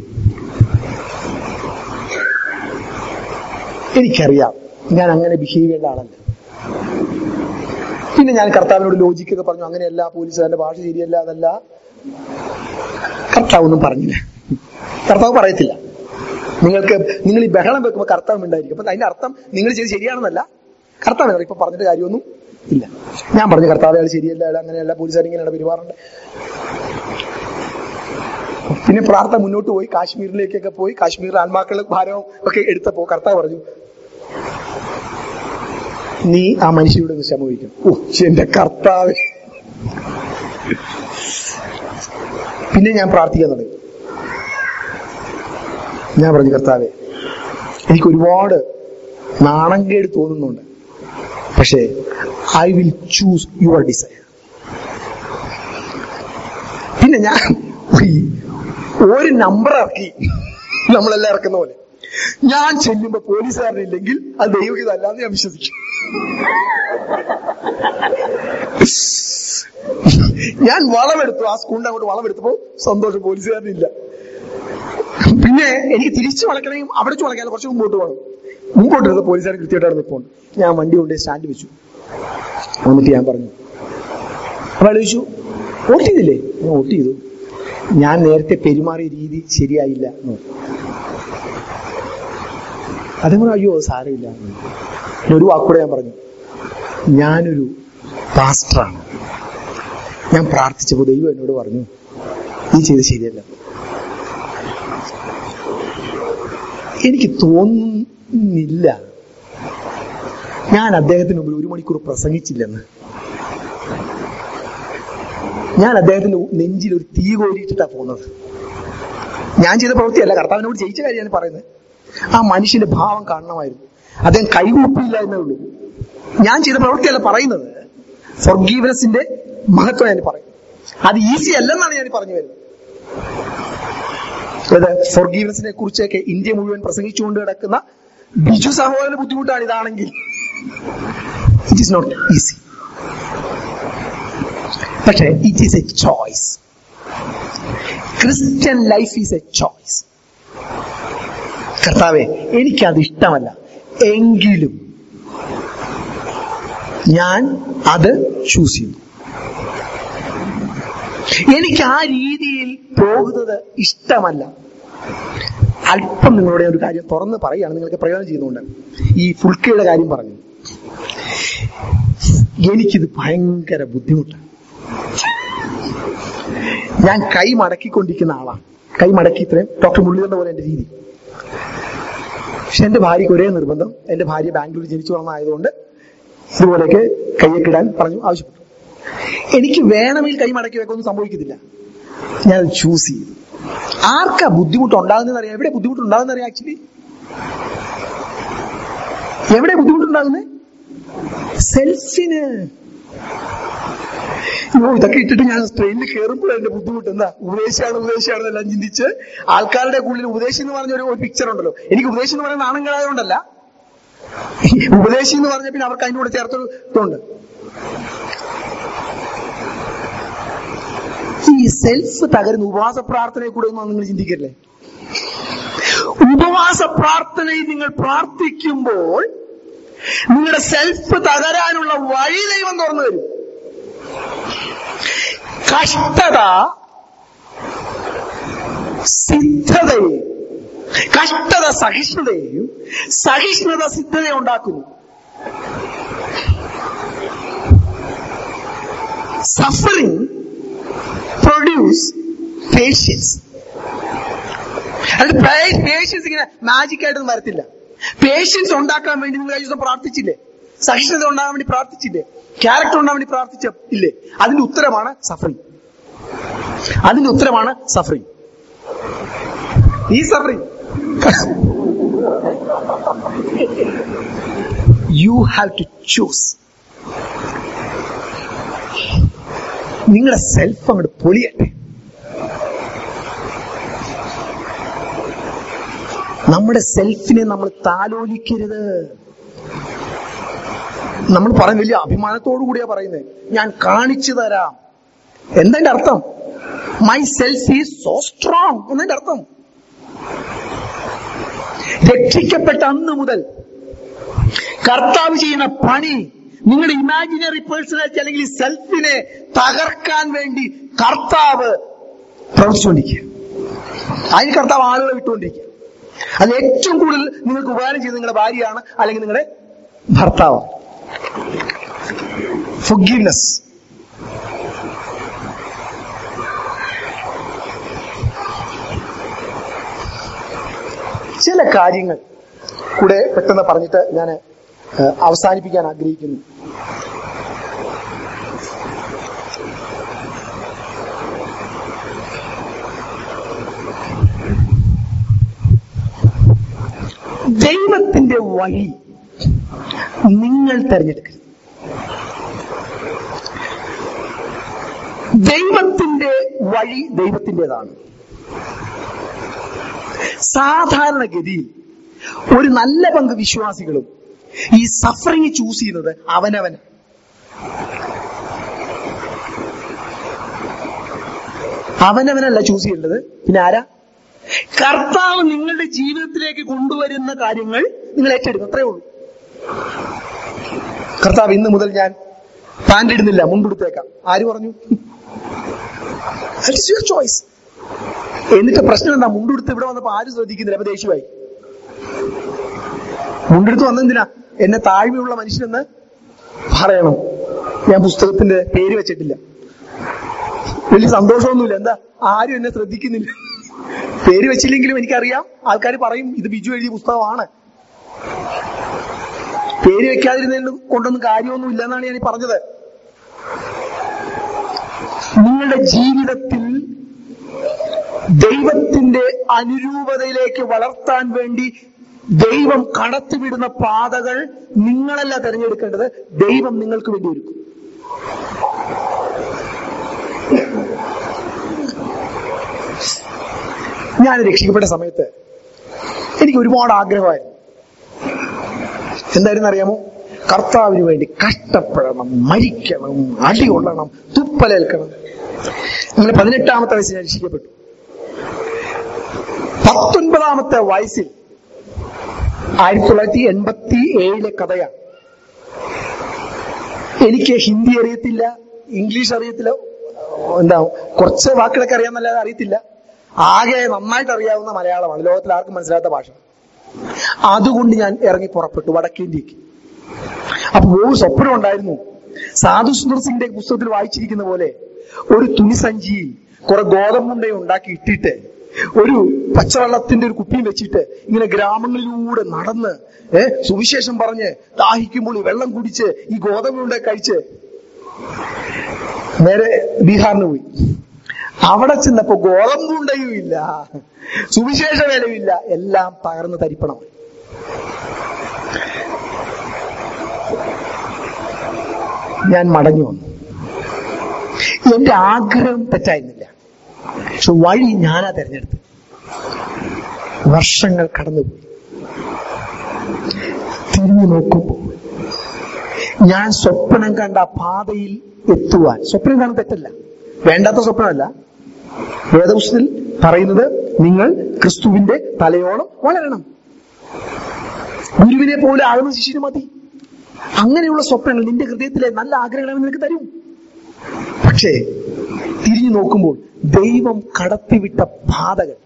എനിക്കറിയാം ഞാൻ അങ്ങനെ ബിഹേവ് ചെയ്യേണ്ട ആളല്ല പിന്നെ ഞാൻ കർത്താവിനോട് ലോജിക്കൊക്കെ പറഞ്ഞു അങ്ങനെയല്ല പോലീസുകാരന്റെ ഭാഷ ശരിയല്ല അതല്ല കർത്താവ് ഒന്നും പറഞ്ഞില്ല കർത്താവ് പറയത്തില്ല നിങ്ങൾക്ക് നിങ്ങൾ ഈ ബഹളം വെക്കുമ്പോൾ കർത്താവ് ഉണ്ടായിരിക്കും അപ്പൊ അതിന്റെ അർത്ഥം നിങ്ങൾ ചെയ്ത് ശരിയാണെന്നല്ല കർത്താവ് എന്നറിയാം. ഇപ്പൊ പറഞ്ഞിട്ട് കാര്യമൊന്നും ഇല്ല ഞാൻ പറഞ്ഞു കർത്താവ് അയാൾ ശരിയല്ല അയാൾ അങ്ങനെയല്ല പോലീസുകാർ ഇങ്ങനെയാണ് പെരുമാറുണ്ട് പിന്നെ പ്രാർത്ഥന മുന്നോട്ട് പോയി കാശ്മീരിലേക്കൊക്കെ പോയി കാശ്മീരിലെ ആത്മാക്കളുടെ ഭാരവും ഒക്കെ എടുത്തപ്പോ കർത്താവ് പറഞ്ഞു നീ ആ മനുഷ്യരോട് ഒന്ന് ക്ഷമിക്കും ഓ എന്റെ കർത്താവ് പിന്നെ ഞാൻ പ്രാർത്ഥിക്കാൻ തുടങ്ങി ഞാൻ പറഞ്ഞു കർത്താവെ എനിക്ക് ഒരുപാട് നാണംകേട് തോന്നുന്നുണ്ട് പക്ഷേ I will choose your desire പിന്നെ ഞാൻ ഈ ഒരു നമ്പർ ഇറക്കി നമ്മളെല്ലാം ഇറക്കുന്ന പോലെ ഞാൻ ചെല്ലുമ്പോ പോലീസുകാരനില്ലെങ്കിൽ അത് ദൈവഹിതല്ലാന്ന് ഞാൻ വിശ്വസിക്കും ഞാൻ വളമെടുത്തു ആ സ്കൂളിന്റെ അങ്ങോട്ട് വളമെടുത്തപ്പോ സന്തോഷം പോലീസുകാരനില്ല പിന്നെ എനിക്ക് തിരിച്ചു വളക്കണമെങ്കിൽ അവിടെ വെച്ച് വളക്കാൻ കുറച്ച് മുമ്പോട്ട് പോകണം മുമ്പോട്ട് ഇരുന്ന് പോലീസുകാരൻ കൃത്യമായിട്ടാണ് നിൽപ്പുണ്ട് ഞാൻ വണ്ടി കൊണ്ട് സ്റ്റാൻഡ് വെച്ചു എന്നിട്ട് ഞാൻ പറഞ്ഞു അപ്പൊ അയാൾ ചോദിച്ചു വോട്ട് ചെയ്തില്ലേ ഞാൻ വോട്ട് ചെയ്തു ഞാൻ നേരത്തെ പെരുമാറിയ രീതി ശരിയായില്ല എന്ന് പറഞ്ഞു. അതും കൂടെ അയ്യോ അത് സാരമില്ല എന്ന് പറഞ്ഞു. പിന്നെ ഒരു വാക്കൂടെ ഞാൻ പറഞ്ഞു ഞാനൊരു പാസ്റ്ററാണ് ഞാൻ പ്രാർത്ഥിച്ചപ്പോൾ ദൈവം എന്നോട് പറഞ്ഞു നീ ചെയ്ത് ശരിയല്ല എനിക്ക് തോന്നുന്നില്ല ഞാൻ അദ്ദേഹത്തിന് മുമ്പിൽ ഒരു മണിക്കൂർ പ്രസംഗിച്ചില്ലെന്ന് ഞാൻ അദ്ദേഹത്തിന്റെ നെഞ്ചിൽ ഒരു തീ കോരിയിട്ടിട്ടാ പോകുന്നത് ഞാൻ ചെയ്ത പ്രവൃത്തിയല്ല കർത്താവിനോട് ജയിച്ച കാര്യമാണ് പറയുന്നത് ആ മനുഷ്യന്റെ ഭാവം കാണണമായിരുന്നു അദ്ദേഹം കൈകൂപ്പിയില്ല എന്നേ ഉള്ളൂ ഞാൻ ചെയ്ത പ്രവൃത്തിയല്ല പറയുന്നത് ഫൊർഗീവനസിന്റെ മഹത്വം ഞാൻ പറയും അത് ഈസി അല്ലെന്നാണ് ഞാൻ പറഞ്ഞു വരുന്നത് അതായത് ഫൊർഗീവനസിനെ കുറിച്ചൊക്കെ ഇന്ത്യ മുഴുവൻ പ്രസംഗിച്ചുകൊണ്ട് കിടക്കുന്ന ബിജു സഹോദരന് ബുദ്ധിമുട്ടാണ് ഇതാണെങ്കിൽ ഇറ്റ് ഈസ് നോട്ട് ഈസി പക്ഷേ it is a choice Christian life is a choice കർത്താവെ എനിക്കത് ഇഷ്ടമല്ല എങ്കിലും ഞാൻ അത് ചൂസ് ചെയ്യുന്നു എനിക്ക് ആ രീതിയിൽ പോകുന്നത് ഇഷ്ടമല്ല അല്പം നിങ്ങളോട് ഞാൻ ഒരു കാര്യം തുറന്ന് പറയുകയാണ് നിങ്ങൾക്ക് പ്രയോജനം ചെയ്യുന്നുണ്ട് ഈ ഫുൾക്കയുടെ കാര്യം പറഞ്ഞു എനിക്കിത് ഭയങ്കര ബുദ്ധിമുട്ടാണ് ഞാൻ കൈ മടക്കിക്കൊണ്ടിരിക്കുന്ന ആളാണ് കൈ മടക്കി ഇത്രയും ഡോക്ടർ മുരളീധരന്റെ പോലെ എന്റെ രീതി പക്ഷെ എന്റെ ഭാര്യയ്ക്ക് ഒരേ നിർബന്ധം എന്റെ ഭാര്യ ബാംഗ്ലൂർ ജനിച്ചു വളർന്നതായതുകൊണ്ട് ഇതുപോലെയൊക്കെ കൈയൊക്കെ ഇടാൻ പറഞ്ഞു ആവശ്യപ്പെട്ടു എനിക്ക് വേണമെങ്കിൽ കൈ മടക്കി വെക്കൊന്നും സംഭവിക്കത്തില്ല ഞാൻ ചൂസ് ചെയ്തു ആർക്കാ ബുദ്ധിമുട്ട് ഉണ്ടാകുന്നത് അറിയാം എവിടെ ബുദ്ധിമുട്ട് ഉണ്ടാകുന്നത് അറിയാം ആക്ച്വലി എവിടെ ബുദ്ധിമുട്ടുണ്ടാകുന്നത് സെൽഫിന് ഓ ഇതൊക്കെ ഇട്ടിട്ട് ഞാൻ ട്രെയിനിൽ കയറുമ്പോഴാണ് എന്റെ ബുദ്ധിമുട്ട് എന്താ ഉപദേശമാണ് ഉപദേശമാണ് എല്ലാം ചിന്തിച്ച് ആൾക്കാരുടെ ഉള്ളിൽ ഉപദേശം എന്ന് പറഞ്ഞ ഒരു പിക്ചർ ഉണ്ടല്ലോ എനിക്ക് ഉപദേശം എന്ന് പറയുന്ന ആണുങ്ങളായതുകൊണ്ടല്ല ഉപദേശി എന്ന് പറഞ്ഞ പിന്നെ അവർക്ക് അതിന്റെ കൂടെ ചേർത്തൊരു ഇതുണ്ട് ഈ സെൽഫ് തകരുന്ന ഉപവാസ പ്രാർത്ഥനയെ കൂടെ ഒന്നും നിങ്ങൾ ചിന്തിക്കല്ലേ ഉപവാസ പ്രാർത്ഥനയിൽ നിങ്ങൾ പ്രാർത്ഥിക്കുമ്പോൾ നിങ്ങളുടെ സെൽഫ് തകരാനുള്ള വഴി ദൈവം തുറന്നു തരും കഷ്ടത സിദ്ധതയെ കഷ്ടത സഹിഷ്ണുതയെയും സഹിഷ്ണുത സിദ്ധതയെ ഉണ്ടാക്കുന്നു സഫറിങ് പ്രൊഡ്യൂസ് പേഷ്യൻസ് അത് പേഷ്യൻസ് ഇങ്ങനെ മാജിക് ആയിട്ടൊന്നും വരത്തില്ല പേഷ്യൻസ് ഉണ്ടാക്കാൻ വേണ്ടി നിങ്ങൾ കഴിഞ്ഞ ദിവസം പ്രാർത്ഥിച്ചില്ലേ സഹിഷ്ണുത ഉണ്ടാകാൻ വേണ്ടി പ്രാർത്ഥിച്ചില്ലേ ക്യാരക്ടർ ഉണ്ടാകാൻ വേണ്ടി പ്രാർത്ഥിച്ച ഇല്ലേ അതിന്റെ ഉത്തരമാണ് സഫറിങ് അതിന്റെ ഉത്തരമാണ് സഫറിങ് ഈ suffering you have to choose നിങ്ങളുടെ സെൽഫ് അങ്ങോട്ട് പൊളിയട്ടെ നമ്മുടെ സെൽഫിനെ നമ്മൾ താലോലിക്കരുത് നമ്മൾ പറയുന്ന വലിയ അഭിമാനത്തോടു കൂടിയാ പറയുന്നത് ഞാൻ കാണിച്ചു തരാം എന്തതിന്റെ അർത്ഥം my self is so strong എന്നതിന്റെ അർത്ഥം രക്ഷിക്കപ്പെട്ട അന്ന് മുതൽ കർത്താവ് ചെയ്യുന്ന പണി നിങ്ങളുടെ ഇമാജിനറി പേഴ്സണാലിറ്റി അല്ലെങ്കിൽ സെൽഫിനെ തകർക്കാൻ വേണ്ടി കർത്താവ് പ്രവർത്തിച്ചുകൊണ്ടിരിക്കുക അതിന് കർത്താവ് ആളുകളെ വിട്ടുകൊണ്ടിരിക്കുക അത് ഏറ്റവും കൂടുതൽ നിങ്ങൾക്ക് ഉപകാരം ചെയ്ത് നിങ്ങളുടെ ഭാര്യയാണ് അല്ലെങ്കിൽ നിങ്ങളുടെ ഭർത്താവ് ഫുഗീവ്നെസ് ചില കാര്യങ്ങൾ കൂടെ പെട്ടെന്ന് പറഞ്ഞിട്ട് ഞാൻ അവസാനിപ്പിക്കാൻ ആഗ്രഹിക്കുന്നു ദൈവത്തിന്റെ വഴി നിങ്ങൾ തെരഞ്ഞെടുക്കരുത് ദൈവത്തിന്റെ വഴി ദൈവത്തിൻ്റെതാണ് സാധാരണഗതിയിൽ ഒരു നല്ല പങ്ക് വിശ്വാസികളും ഈ സഫറിങ് ചൂസ് ചെയ്യുന്നത് അവനവൻ അവനവനല്ല ചൂസ് ചെയ്യേണ്ടത് പിന്നെ ആരാ കർത്താവ് നിങ്ങളുടെ ജീവിതത്തിലേക്ക് കൊണ്ടുവരുന്ന കാര്യങ്ങൾ നിങ്ങൾ ഏറ്റെടുക്കും അത്രേ ഉള്ളൂ കർത്താവ് ഇന്ന് മുതൽ ഞാൻ പാൻറ് ഇടുന്നില്ല മുണ്ടെടുത്തേക്കാം ആര് പറഞ്ഞു ദാറ്റ് ഇസ് യുവർ ചോയ്സ് എന്നിട്ട് പ്രശ്നം എന്താ മുണ്ടെടുത്ത് ഇവിടെ വന്നപ്പോ ആരും ശ്രദ്ധിക്കുന്നില്ല അപ്പൊ ദേഷ്യമായി മുണ്ടെടുത്ത് വന്നെന്തിനാ എന്നെ താഴ്മയുള്ള മനുഷ്യനെന്ന് പറയണം ഞാൻ പുസ്തകത്തിന്റെ പേര് വെച്ചിട്ടില്ല വലിയ സന്തോഷമൊന്നുമില്ല എന്താ ആരും എന്നെ ശ്രദ്ധിക്കുന്നില്ല പേര് വെച്ചില്ലെങ്കിലും എനിക്കറിയാം ആൾക്കാർ പറയും ഇത് ബിജു എഴുതിയ പുസ്തകമാണ് പേര് വെക്കാതിരുന്നതിന് കൊണ്ടൊന്നും കാര്യമൊന്നും ഇല്ലെന്നാണ് ഞാൻ ഈ പറഞ്ഞത് നിങ്ങളുടെ ജീവിതത്തിൽ ദൈവത്തിന്റെ അനുരൂപതയിലേക്ക് വളർത്താൻ വേണ്ടി ദൈവം കടത്തിവിടുന്ന പാതകൾ നിങ്ങളല്ല തിരഞ്ഞെടുക്കേണ്ടത് ദൈവം നിങ്ങൾക്ക് വേണ്ടി ഒരുക്കും ഞാൻ രക്ഷിക്കപ്പെട്ട സമയത്ത് എനിക്ക് ഒരുപാട് ആഗ്രഹമായിരുന്നു എന്തായിരുന്നു അറിയാമോ കർത്താവിന് വേണ്ടി കഷ്ടപ്പെടണം മരിക്കണം അടി കൊള്ളണം തുപ്പലേൽക്കണം അങ്ങനെ പതിനെട്ടാമത്തെ വയസ്സിൽ ഞാൻ രക്ഷിക്കപ്പെട്ടു പത്തൊൻപതാമത്തെ വയസ്സിൽ ആയിരത്തി തൊള്ളായിരത്തി എൺപത്തി ഏഴിലെ കഥയാണ് എനിക്ക് ഹിന്ദി അറിയത്തില്ല ഇംഗ്ലീഷ് അറിയത്തില്ല എന്താ കുറച്ച് വാക്കുകളൊക്കെ അറിയാമെന്നല്ലാതെ അറിയത്തില്ല ആകെ നന്നായിട്ട് അറിയാവുന്ന മലയാളമാണ് ലോകത്തിൽ ആർക്കും മനസ്സിലാത്ത ഭാഷ അതുകൊണ്ട് ഞാൻ ഇറങ്ങി പുറപ്പെട്ടു വടക്കേന്ത്യക്ക് അപ്പൊ ഒരു സ്വപ്നം ഉണ്ടായിരുന്നു സാധു സുന്ദർ സിംഗിന്റെ പുസ്തകത്തിൽ വായിച്ചിരിക്കുന്ന പോലെ ഒരു തുണിസഞ്ചിയിൽ കുറെ ഗോതമ്പുണ്ടയും ഉണ്ടാക്കി ഇട്ടിട്ട് ഒരു പച്ചവെള്ളത്തിന്റെ ഒരു കുപ്പിയും വെച്ചിട്ട് ഇങ്ങനെ ഗ്രാമങ്ങളിലൂടെ നടന്ന് ഏ സുവിശേഷം പറഞ്ഞ് ദാഹിക്കുമ്പോൾ ഈ വെള്ളം കുടിച്ച് ഈ ഗോതമ്പുണ്ട കഴിച്ച് നേരെ ബീഹാറിന് പോയി അവിടെ ചെന്നപ്പോ ഗോതമ്പുണ്ടയും ഇല്ല സുവിശേഷ വേലയുമില്ല എല്ലാം തകർന്ന് തരിപ്പണമായി ഞാൻ മടങ്ങി വന്നു എന്റെ ആഗ്രഹം തെറ്റായിരുന്നില്ല പക്ഷെ വഴി ഞാനാ തെരഞ്ഞെടുത്തത് വർഷങ്ങൾ കടന്നുപോയി തിരിഞ്ഞു നോക്കുമ്പോൾ ഞാൻ സ്വപ്നം കണ്ട ആ പാതയിൽ എത്തുവാൻ സ്വപ്നം കാണാൻ തെറ്റല്ല വേണ്ടാത്ത സ്വപ്നമല്ല വേദപുസ്തകത്തിൽ പറയുന്നത് നിങ്ങൾ ക്രിസ്തുവിന്റെ തലയോളം വളരണം ഗുരുവിനെ പോലെ ആകുന്ന ശിശുവിന് മതി അങ്ങനെയുള്ള സ്വപ്നങ്ങൾ നിന്റെ ഹൃദയത്തിലെ നല്ല ആഗ്രഹങ്ങൾ നിനക്ക് തരും പക്ഷേ തിരിഞ്ഞു നോക്കുമ്പോൾ ദൈവം കടത്തിവിട്ട പാതകൾ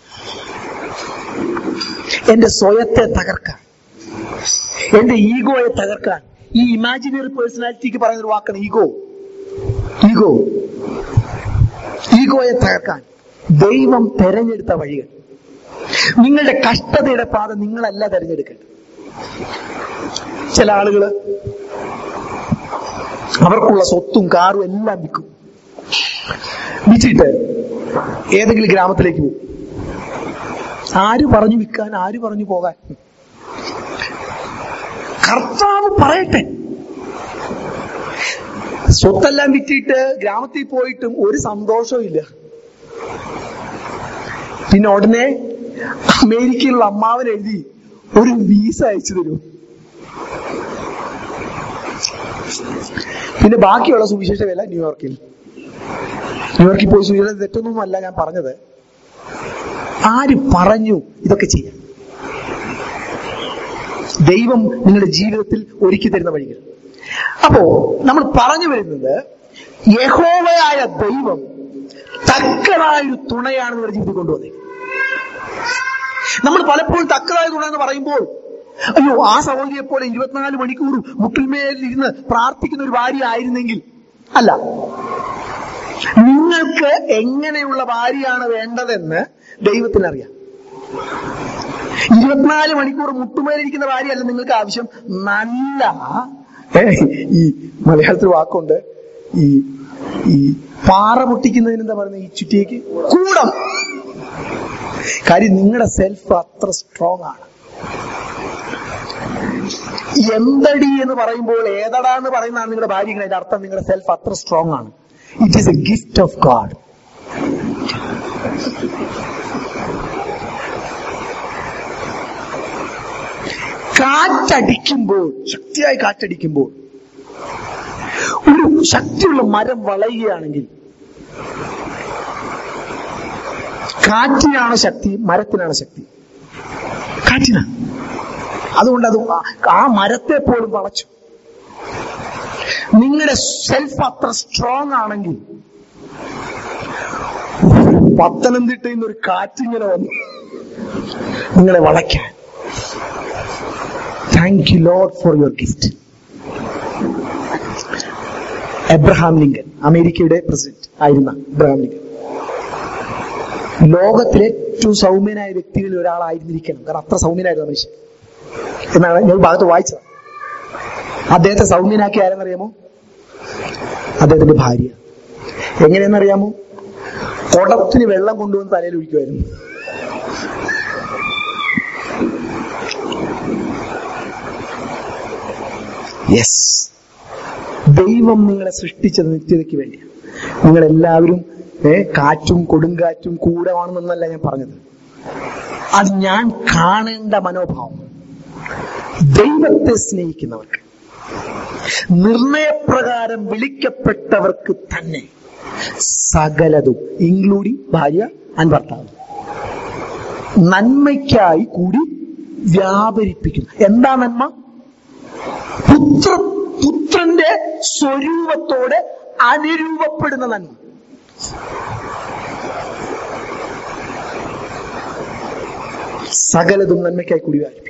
എന്റെ സ്വയത്തെ തകർക്കാൻ എന്റെ ഈഗോയെ തകർക്കാൻ ഈ ഇമാജിനറി പേഴ്സണാലിറ്റിക്ക് പറയുന്ന ഒരു വാക്കാണ് ഈഗോ ഈഗോ ഈഗോയെ തകർക്കാൻ ദൈവം തെരഞ്ഞെടുത്ത വഴികൾ നിങ്ങളുടെ കഷ്ടതയുടെ പാത നിങ്ങളല്ല തെരഞ്ഞെടുക്കേണ്ടത് ചില ആളുകള് അവർക്കുള്ള സ്വത്തും കാറും എല്ലാം വിൽക്കും വിറ്റിട്ട് ഏതെങ്കിലും ഗ്രാമത്തിലേക്ക് പോകും ആര് പറഞ്ഞു വിൽക്കാൻ ആര് പറഞ്ഞു പോകാൻ കർത്താവ് പറയട്ടെ സ്വത്തെല്ലാം വിറ്റിട്ട് ഗ്രാമത്തിൽ പോയിട്ടും ഒരു സന്തോഷവും ഇല്ല പിന്നെ ഉടനെ അമേരിക്കയിലുള്ള അമ്മാവൻ എഴുതി ഒരു വീസ അയച്ചു തരും പിന്നെ ബാക്കിയുള്ള സുവിശേഷ വേല ന്യൂയോർക്കിൽ ന്യൂയോർക്കിൽ പോയി സുവിശേഷ തെറ്റൊന്നുമല്ല ഞാൻ പറഞ്ഞത് ആര് പറഞ്ഞു ഇതൊക്കെ ചെയ്യാൻ ദൈവം നിങ്ങളുടെ ജീവിതത്തിൽ ഒരുക്കി തരുന്ന വഴികൾ അപ്പോ നമ്മൾ പറഞ്ഞു വരുന്നത് യഹോവയായ ദൈവം തക്കതായൊരു തുണയാണ് നിങ്ങളുടെ ജീവിതത്തിൽ കൊണ്ടുവന്നത് നമ്മൾ പലപ്പോഴും തക്കതായ തുണ എന്ന് പറയുമ്പോൾ അയ്യോ ആ സഹോദരിയെ പോലെ ഇരുപത്തിനാല് മണിക്കൂർ മുട്ടിന്മേൽ ഇരുന്ന് പ്രാർത്ഥിക്കുന്ന ഒരു ഭാര്യ ആയിരുന്നെങ്കിൽ അല്ല നിങ്ങൾക്ക് എങ്ങനെയുള്ള ഭാര്യയാണ് വേണ്ടതെന്ന് ദൈവത്തിനറിയാം ഇരുപത്തിനാല് മണിക്കൂർ മുട്ടുമേലിരിക്കുന്ന ഭാര്യയല്ല നിങ്ങൾക്ക് ആവശ്യം നല്ല ഏ, ഈ മലയാളത്തിൽ വാക്കുണ്ട് ഈ ഈ പാറ പൊട്ടിക്കുന്നതിന് എന്താ പറയുന്നത് ഈ ചുറ്റിയേക്ക് കൂടം കാര്യം നിങ്ങളുടെ സെൽഫ് അത്ര സ്ട്രോങ് ആണ് എന്തടി എന്ന് പറയുമ്പോൾ ഏതടാ എന്ന് പറയുന്നതാണ് നിങ്ങളുടെ ഭാര്യ അതിന്റെ അർത്ഥം നിങ്ങളുടെ സെൽഫ് അത്ര സ്ട്രോങ് ആണ് it is a gift of God കാറ്റടിക്കുമ്പോൾ ശക്തിയായി കാറ്റടിക്കുമ്പോൾ ഒരു ശക്തിയുള്ള മരം വളയുകയാണെങ്കിൽ കാറ്റിനാണ് ശക്തി മരത്തിനാണ് ശക്തി കാറ്റിനാണ് അതുകൊണ്ട് അത് ആ- ആ മരത്തെ പോലും വളച്ചു നിങ്ങളുടെ സെൽഫ് അത്ര സ്ട്രോങ് ആണെങ്കിൽ പത്തനംതിട്ടയിൽ നിന്ന് ഒരു കാറ്റിങ്ങനെ വന്നു നിങ്ങളെ വളയ്ക്കാൻ thank you Lord for your gift Abraham Lincoln അമേരിക്കയുടെ പ്രസിഡന്റ് ആയിരുന്ന എബ്രഹാം ലിങ്കൻ ലോകത്തിലെ ഏറ്റവും സൗമ്യനായ വ്യക്തികളിൽ ഒരാളായിരുന്നിരിക്കണം കാരണം അത്ര സൗമ്യനായിരുന്നു ആ മനുഷ്യൻ എന്നാണ് ഞാൻ ഈ ഭാഗത്ത് വായിച്ചത് അദ്ദേഹത്തെ സൗമ്യനാക്കി ആരെന്നറിയാമോ അദ്ദേഹത്തിന്റെ ഭാര്യ എങ്ങനെയെന്നറിയാമോ കുടത്തിന് വെള്ളം കൊണ്ടുവന്ന് തലയിൽ ഒഴിക്കുമായിരുന്നു യെസ് ദൈവം നിങ്ങളെ സൃഷ്ടിച്ചത് നിത്യതയ്ക്ക് വേണ്ടിയാണ് നിങ്ങളെല്ലാവരും ഏ കാറ്റും കൊടുങ്കാറ്റും കൂടമാണെന്നല്ല ഞാൻ പറഞ്ഞത് അത് ഞാൻ കാണേണ്ട മനോഭാവം ദൈവത്തെ സ്നേഹിക്കുന്നവർക്ക് നിർണയപ്രകാരം വിളിക്കപ്പെട്ടവർക്ക് തന്നെ സകലതും ഇൻക്ലൂഡിംഗ് ഭാര്യ ആൻഡ് ഭർത്താവ് നന്മയ്ക്കായി കൂടി വ്യാപരിപ്പിക്കുന്നു എന്താ നന്മ പുത്ര പുത്രന്റെ സ്വരൂപത്തോടെ അനുരൂപപ്പെടുന്ന നന്മ സകലതും നന്മയ്ക്കായി കൂടി വ്യാപിപ്പിക്കും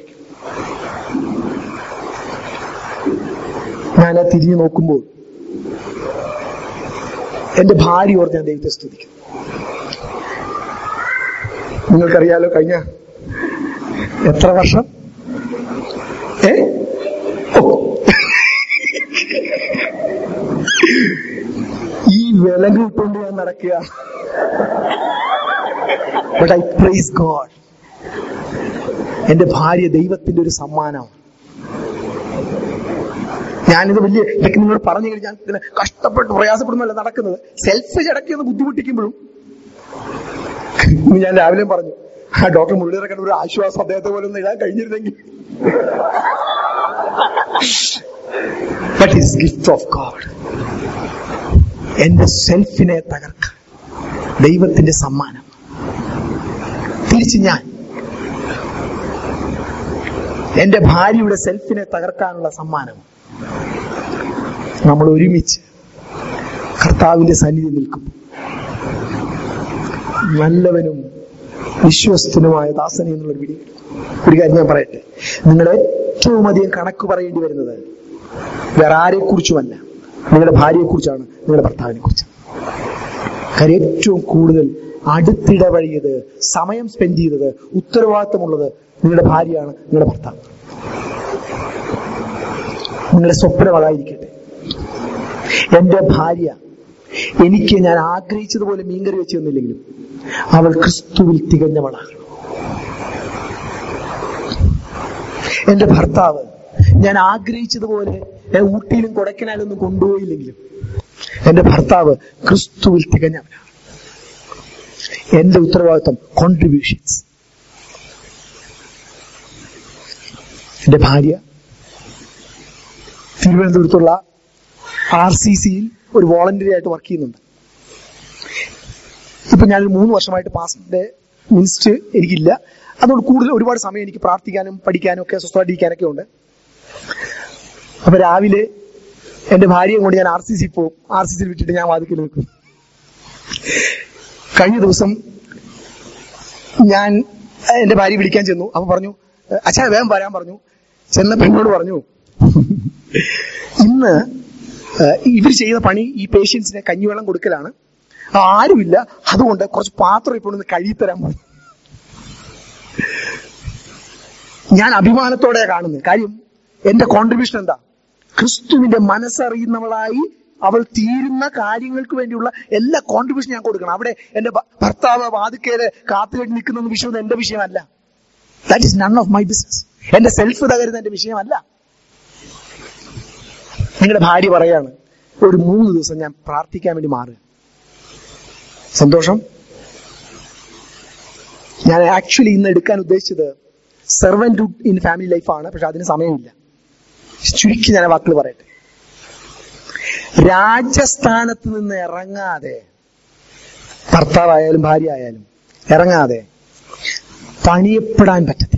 ഞാൻ തിരിഞ്ഞു നോക്കുമ്പോൾ എന്റെ ഭാര്യ ഓർത്ത് ഞാൻ ദൈവത്തെ സ്തുതിക്കുന്നു നിങ്ങൾക്കറിയാലോ കഴിഞ്ഞ എത്ര വർഷം ഏ ഓ ഈ വിലങ്ങ് ഇട്ടുകൊണ്ട് ഞാൻ നടക്കുക ബട്ട് ഐ പ്രൈസ് ഗോഡ് എന്റെ ഭാര്യ ദൈവത്തിന്റെ ഒരു സമ്മാനമാണ് ഞാനിത് വലിയ ഇതൊക്കെ നിങ്ങളോട് പറഞ്ഞു കഴിഞ്ഞാൽ ഞാൻ ഇങ്ങനെ കഷ്ടപ്പെട്ട് പ്രയാസപ്പെടുന്നല്ല നടക്കുന്നത് സെൽഫ് ചടക്കി ഒന്ന് ബുദ്ധിമുട്ടിക്കുമ്പോഴും ഇന്ന് ഞാൻ രാവിലെ പറഞ്ഞു ആ ഡോക്ടർ മുരളീധര കണ്ട ഒരു ആശ്വാസം അദ്ദേഹത്തെ പോലെ ഒന്ന് ഇടാൻ കഴിഞ്ഞിരുന്നെങ്കിൽ but is gift of God എന്റെ സെൽഫിനെ തകർക്കാൻ ദൈവത്തിന്റെ സമ്മാനം തിരിച്ച് ഞാൻ എന്റെ ഭാര്യയുടെ സെൽഫിനെ തകർക്കാനുള്ള സമ്മാനം നമ്മൾ ഒരുമിച്ച് കർത്താവിന്റെ സന്നിധി നിൽക്കും നല്ലവനും വിശ്വസ്തനുമായ ദാസനെ എന്നുള്ള വിടി ഒരു കാര്യം ഞാൻ പറയട്ടെ നിങ്ങൾ ഏറ്റവും അധികം കണക്ക് പറയേണ്ടി വരുന്നത് വേറെ ആരെ കുറിച്ചുമല്ല നിങ്ങളുടെ ഭാര്യയെ കുറിച്ചാണ് നിങ്ങളുടെ ഭർത്താവിനെ കുറിച്ച് കാര്യം ഏറ്റവും കൂടുതൽ അടുത്തിടപഴകിയത് സമയം സ്പെൻഡ് ചെയ്തത് ഉത്തരവാദിത്തമുള്ളത് നിങ്ങളുടെ ഭാര്യയാണ് നിങ്ങളുടെ ഭർത്താവ് നിങ്ങളുടെ സ്വപ്നം അതായിരിക്കട്ടെ എന്റെ ഭാര്യ എനിക്ക് ഞാൻ ആഗ്രഹിച്ചതുപോലെ മീൻകറി വെച്ച് തന്നില്ലെങ്കിലും അവൾ ക്രിസ്തുവിൽ തികഞ്ഞവളാകണം എന്റെ ഭർത്താവ് ഞാൻ ആഗ്രഹിച്ചതുപോലെ ഏ, ഊട്ടിയിലും കൊടക്കനാലൊന്നും കൊണ്ടുപോയില്ലെങ്കിലും എന്റെ ഭർത്താവ് ക്രിസ്തുവിൽ തികഞ്ഞവനാണ് എന്റെ ഉത്തരവാദിത്വം കോൺട്രിബ്യൂഷൻസ് എന്റെ ഭാര്യ തിരുവനന്തപുരത്തുള്ള ആർ സി സിയിൽ ഒരു വോളണ്ടറി ആയിട്ട് വർക്ക് ചെയ്യുന്നുണ്ട് ഇപ്പൊ ഞാൻ മൂന്ന് വർഷമായിട്ട് പാസ്റ്റിന്റെ മിനിസ്റ്റ് എനിക്കില്ല അതുകൊണ്ട് കൂടുതൽ ഒരുപാട് സമയം എനിക്ക് പ്രാർത്ഥിക്കാനും പഠിക്കാനും ഒക്കെ സ്വസ്ഥമായിട്ടിരിക്കാനൊക്കെ ഉണ്ട് അപ്പൊ രാവിലെ എന്റെ ഭാര്യയും കൊണ്ട് ഞാൻ ആർ സി സി പോകും ആർ സി സിയിൽ വിട്ടിട്ട് ഞാൻ വാതിക്കൽ നിൽക്കും കഴിഞ്ഞ ദിവസം ഞാൻ ഏഹ്, എന്റെ ഭാര്യ വിളിക്കാൻ ചെന്നു അപ്പൊ പറഞ്ഞു ഏഹ്, അച്ഛാ വേഗം വരാൻ പറഞ്ഞു ചെന്നപ്പോ എന്നോട് പറഞ്ഞു ഇന്ന് ഏഹ്, ഇവർ ചെയ്ത പണി ഈ പേഷ്യൻസിനെ കഞ്ഞിവെള്ളം കൊടുക്കലാണ് ആരുമില്ല അതുകൊണ്ട് കുറച്ച് പാത്രം ഇപ്പോൾ ഒന്ന് കഴുകിത്തരാൻ പറഞ്ഞു ഞാൻ അഭിമാനത്തോടെ കാണുന്നത് കാര്യം എന്റെ കോൺട്രിബ്യൂഷൻ എന്താ ക്രിസ്തുവിന്റെ മനസ്സറിയുന്നവളായി അവൾ തീരുന്ന കാര്യങ്ങൾക്ക് വേണ്ടിയുള്ള എല്ലാ കോൺട്രിബ്യൂഷൻ ഞാൻ കൊടുക്കണം അവിടെ എന്റെ ഭ- ഭർത്താവ് വാതിക്കേല് കാത്തുകെട്ടി നിൽക്കുന്ന വിഷയം എന്റെ വിഷയമല്ല that is none of my business എന്റെ സെൽഫ് തകരുന്ന എന്റെ വിഷയമല്ല നിങ്ങളുടെ ഭാര്യ പറയാണ് ഒരു മൂന്ന് ദിവസം ഞാൻ പ്രാർത്ഥിക്കാൻ വേണ്ടി മാറുക സന്തോഷം ഞാൻ ആക്ച്വലി ഇന്ന് എടുക്കാൻ ഉദ്ദേശിച്ചത് സെർവൻറ്റ് ഇൻ ഫാമിലി ലൈഫാണ് പക്ഷെ അതിന് സമയമില്ല ചുരുക്കി ഞാൻ ആ വാക്കുകൾ പറയട്ടെ രാജസ്ഥാനത്ത് നിന്ന് ഇറങ്ങാതെ ഭർത്താവായാലും ഭാര്യ ആയാലും ഇറങ്ങാതെ പണിയപ്പെടാൻ പറ്റത്തില്ല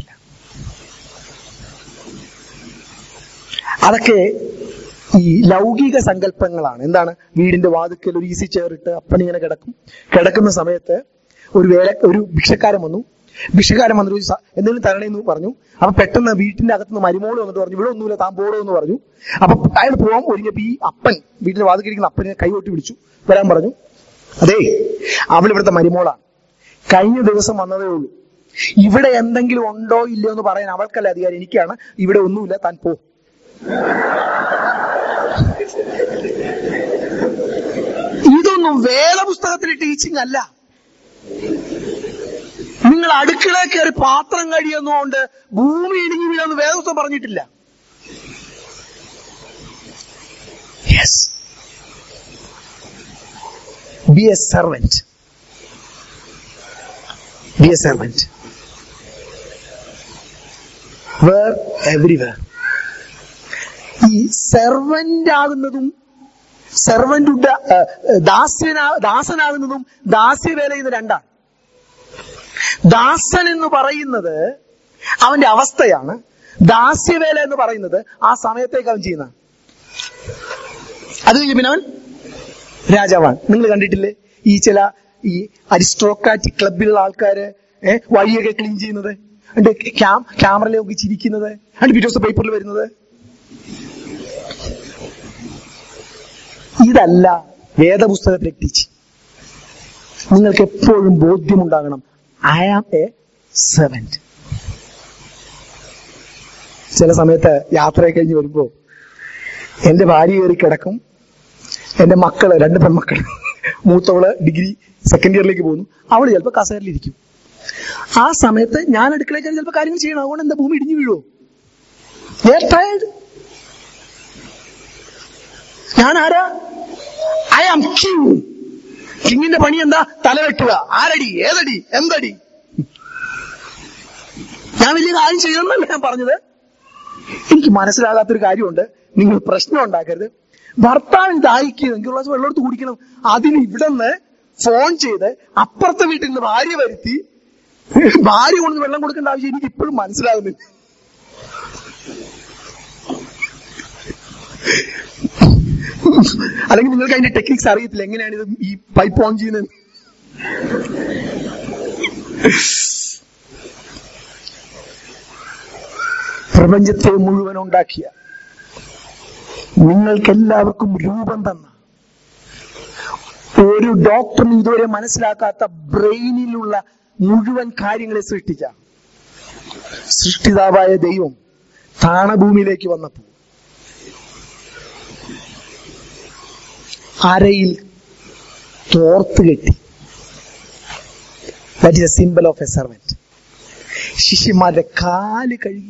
അതൊക്കെ ഈ ലൗകിക സങ്കല്പങ്ങളാണ് എന്താണ് വീടിന്റെ വാതുക്കൽ ഒരു ഈസി ചെയർ ഇട്ട് അപ്പൻ ഇങ്ങനെ കിടക്കും കിടക്കുന്ന സമയത്ത് ഒരു വേല ഒരു ഭിക്ഷക്കാരൻ വന്നു ഭിക്ഷക്കാരൻ വന്നിട്ട് ഒരു സ- എന്തെങ്കിലും തരണേന്ന് പറഞ്ഞു അപ്പൊ പെട്ടെന്ന് വീട്ടിന്റെ അകത്തുനിന്ന് മരുമോള് വന്നിട്ട് പറഞ്ഞു ഇവിടെ ഒന്നുമില്ല താൻ പോടോ എന്ന് പറഞ്ഞു അപ്പൊ അയാൾ പോകാൻ ഒരുങ്ങിയപ്പോ ഈ അപ്പൻ വീട്ടിന്റെ വാതുക്കിരിക്കുന്ന അപ്പനെ കൈകൊട്ടി വിളിച്ചു വരാൻ പറഞ്ഞു അതേ അവൾ ഇവിടുത്തെ മരുമോളാണ് കഴിഞ്ഞ ദിവസം വന്നതേ ഉള്ളൂ ഇവിടെ എന്തെങ്കിലും ഉണ്ടോ ഇല്ലയോ എന്ന് പറയാൻ അവൾക്കല്ല അധികാരം എനിക്കാണ് ഇവിടെ ഒന്നുമില്ല താൻ പോ ഇതൊന്നും വേദപുസ്തകത്തിലെ ടീച്ചിങ് അല്ല നിങ്ങൾ അടുക്കള കയറി പാത്രം കഴിയുന്നതുകൊണ്ട് ഭൂമി ഇടിഞ്ഞു വീഴാന്ന് വേദപുസ്തകം പറഞ്ഞിട്ടില്ല yes be a servant be a servant where everywhere ഈ സെർവന്റ് ആകുന്നതും സെർവന്റ് ദാസ്യനാ ദാസനാകുന്നതും ദാസ്യവേല ചെയ്യുന്ന രണ്ടാണ് ദാസൻ എന്ന് പറയുന്നത് അവന്റെ അവസ്ഥയാണ് ദാസ്യവേല എന്ന് പറയുന്നത് ആ സമയത്തേക്ക് അവൻ ചെയ്യുന്ന അത് കഴിഞ്ഞ് പിന്നെ അവൻ രാജാവാണ് നിങ്ങൾ കണ്ടിട്ടില്ലേ ഈ ചില ഈ അരിസ്ട്രോക്രാറ്റിക് ക്ലബിലുള്ള ആൾക്കാര് ഏഹ് വഴിയൊക്കെ ക്ലീൻ ചെയ്യുന്നത് അതിന്റെ ക്യാമറയിലെ നോക്കി ചിരിക്കുന്നത് അതിന്റെ പിറ്റേ ദിവസം പേപ്പറിൽ വരുന്നത് ഇതല്ല വേദപുസ്തകത്തിലെ ടീച്ചിങ് നിങ്ങൾക്ക് എപ്പോഴും ബോധ്യമുണ്ടാകണം ഐ ആം എ സെവന്റ് ചില സമയത്ത് യാത്രയൊക്കെ കഴിഞ്ഞ് വരുമ്പോ എന്റെ ഭാര്യ കയറി കിടക്കും എന്റെ മക്കള് രണ്ട് പെൺമക്കള് മൂത്തവള് ഡിഗ്രി സെക്കൻഡ് ഇയറിലേക്ക് പോകുന്നു അവള് ചിലപ്പോ കസേരയിലിരിക്കും ആ സമയത്ത് ഞാൻ അടുക്കളയിൽ ചിലപ്പോ കാര്യങ്ങൾ ചെയ്യണം അതുകൊണ്ട് എന്താ ഭൂമി ഇടിഞ്ഞു വീഴുവോ ടയർഡ് ഞാൻ ആരാ ഐ ആം കിങ് കിങ്ങിന്റെ പണി എന്താ തല വെട്ടുക ആരടി ഏതടി എന്തടി ഞാൻ വലിയ കാര്യം ചെയ്യണമെന്നല്ല ഞാൻ പറഞ്ഞത് എനിക്ക് മനസ്സിലാകാത്തൊരു കാര്യമുണ്ട് നിങ്ങൾ പ്രശ്നം ഉണ്ടാക്കരുത് ഭർത്താവിന് ദാഹിക്കുന്നു എനിക്ക് ഒരു ഗ്ലാസ് വെള്ളം എടുത്ത് കുടിക്കണം അതിന് ഇവിടെ നിന്ന് ഫോൺ ചെയ്ത് അപ്പുറത്തെ വീട്ടിൽ നിന്ന് ഭാര്യ വരുത്തി ഭാര്യ കൊണ്ട് വെള്ളം കൊടുക്കേണ്ട ആവശ്യം എനിക്ക് ഇപ്പോഴും മനസ്സിലാകുന്നില്ല അല്ലെങ്കിൽ നിങ്ങൾക്ക് അതിന്റെ ടെക്നിക്സ് അറിയത്തില്ല എങ്ങനെയാണ് ഇത് ഈ പൈപ്പ് ഓൺ ചെയ്യുന്നത് പ്രപഞ്ചത്തെ മുഴുവൻ ഉണ്ടാക്കിയ നിങ്ങൾക്ക് എല്ലാവർക്കും രൂപം തന്ന ഒരു ഡോക്ടറിന് ഇതുവരെ മനസ്സിലാക്കാത്ത ബ്രെയിനിലുള്ള മുഴുവൻ കാര്യങ്ങളെ സൃഷ്ടിച്ച സൃഷ്ടിതാവായ ദൈവം താണഭൂമിയിലേക്ക് വന്നപ്പോൾ അരയിൽ തോർത്ത് കെട്ടി that is a symbol of a servant ശിഷ്യന്മാരുടെ കാല് കഴുകി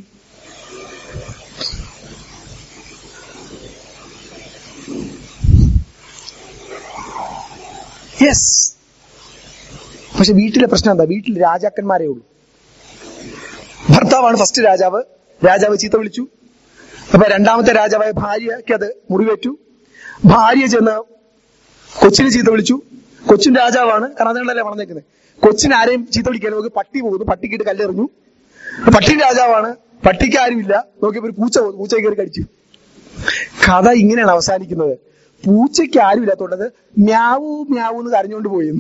യെസ് പക്ഷെ വീട്ടിലെ പ്രശ്നം എന്താ വീട്ടിൽ രാജാക്കന്മാരേ ഉള്ളൂ ഭർത്താവാണ് ഫസ്റ്റ് രാജാവ് രാജാവ് ചീത്ത വിളിച്ചു അപ്പൊ രണ്ടാമത്തെ രാജാവായ ഭാര്യയ്ക്ക് അത് മുറിവേറ്റു ഭാര്യ ചെന്ന് കൊച്ചിനെ ചീത്ത വിളിച്ചു കൊച്ചിൻ രാജാവാണ് കാരണം അതുകൊണ്ടല്ലേ വളർന്നേക്കുന്നത് കൊച്ചിന് ആരെയും ചീത്ത വിളിക്കാൻ നോക്കി പട്ടി പോകുന്നു പട്ടിക്കിട്ട് കല്ലെറിഞ്ഞു പട്ടി രാജാവാണ് പട്ടിക്ക് ആരുമില്ല നോക്കിയപ്പോ ഒരു പൂച്ച പോകുന്നു പൂച്ച കയറി കടിച്ചു കഥ ഇങ്ങനെയാണ് അവസാനിക്കുന്നത് പൂച്ചയ്ക്ക് ആരുമില്ലാത്തോണ്ടത് മ്യാവൂ മ്യാവൂ എന്ന് കരഞ്ഞുകൊണ്ട് പോയിരുന്നു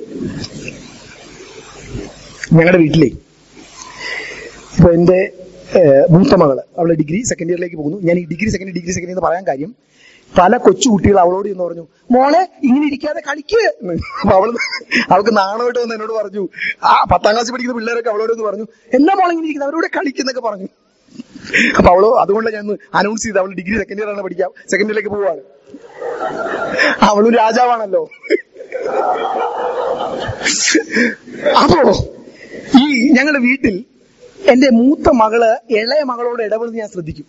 ഞങ്ങളുടെ വീട്ടിലേ ഇപ്പൊ എന്റെ ഏഹ്, മൂത്ത മകള് അവള് ഡിഗ്രി സെക്കൻഡ് ഇയറിലേക്ക് പോകുന്നു ഞാൻ ഈ ഡിഗ്രി സെക്കൻഡ് ഡിഗ്രി സെക്കൻഡ് എന്ന് പറയാൻ കാര്യം പല കൊച്ചു കുട്ടികൾ അവളോട് എന്ന് പറഞ്ഞു മോളെ ഇങ്ങനെ ഇരിക്കാതെ കളിക്ക് എന്ന്. അപ്പൊ അവള് അവൾക്ക് നാണമായിട്ട് വന്ന് എന്നോട് പറഞ്ഞു ആ പത്താം ക്ലാസ്സിൽ പഠിക്കുന്ന പിള്ളേരൊക്കെ അവളോട് ഒന്ന് പറഞ്ഞു എന്നാ മോളെ ഇങ്ങനെ ഇരിക്കുന്നത് അവരോട് കളിക്കുന്നൊക്കെ പറഞ്ഞു അപ്പൊ അവള് അതുകൊണ്ട് ഞാൻ അനൗൺസ് ചെയ്ത് അവൾ ഡിഗ്രി സെക്കൻഡ് ഇയർ ആണ് പഠിക്കാം സെക്കൻഡ് ഇയറിലേക്ക് പോവാണ് അവളും രാജാവാണല്ലോ അപ്പോ ഈ ഞങ്ങളുടെ വീട്ടിൽ എന്റെ മൂത്ത മകള് ഇളയ മകളോട് ഇടപെടുന്നത് ഞാൻ ശ്രദ്ധിക്കും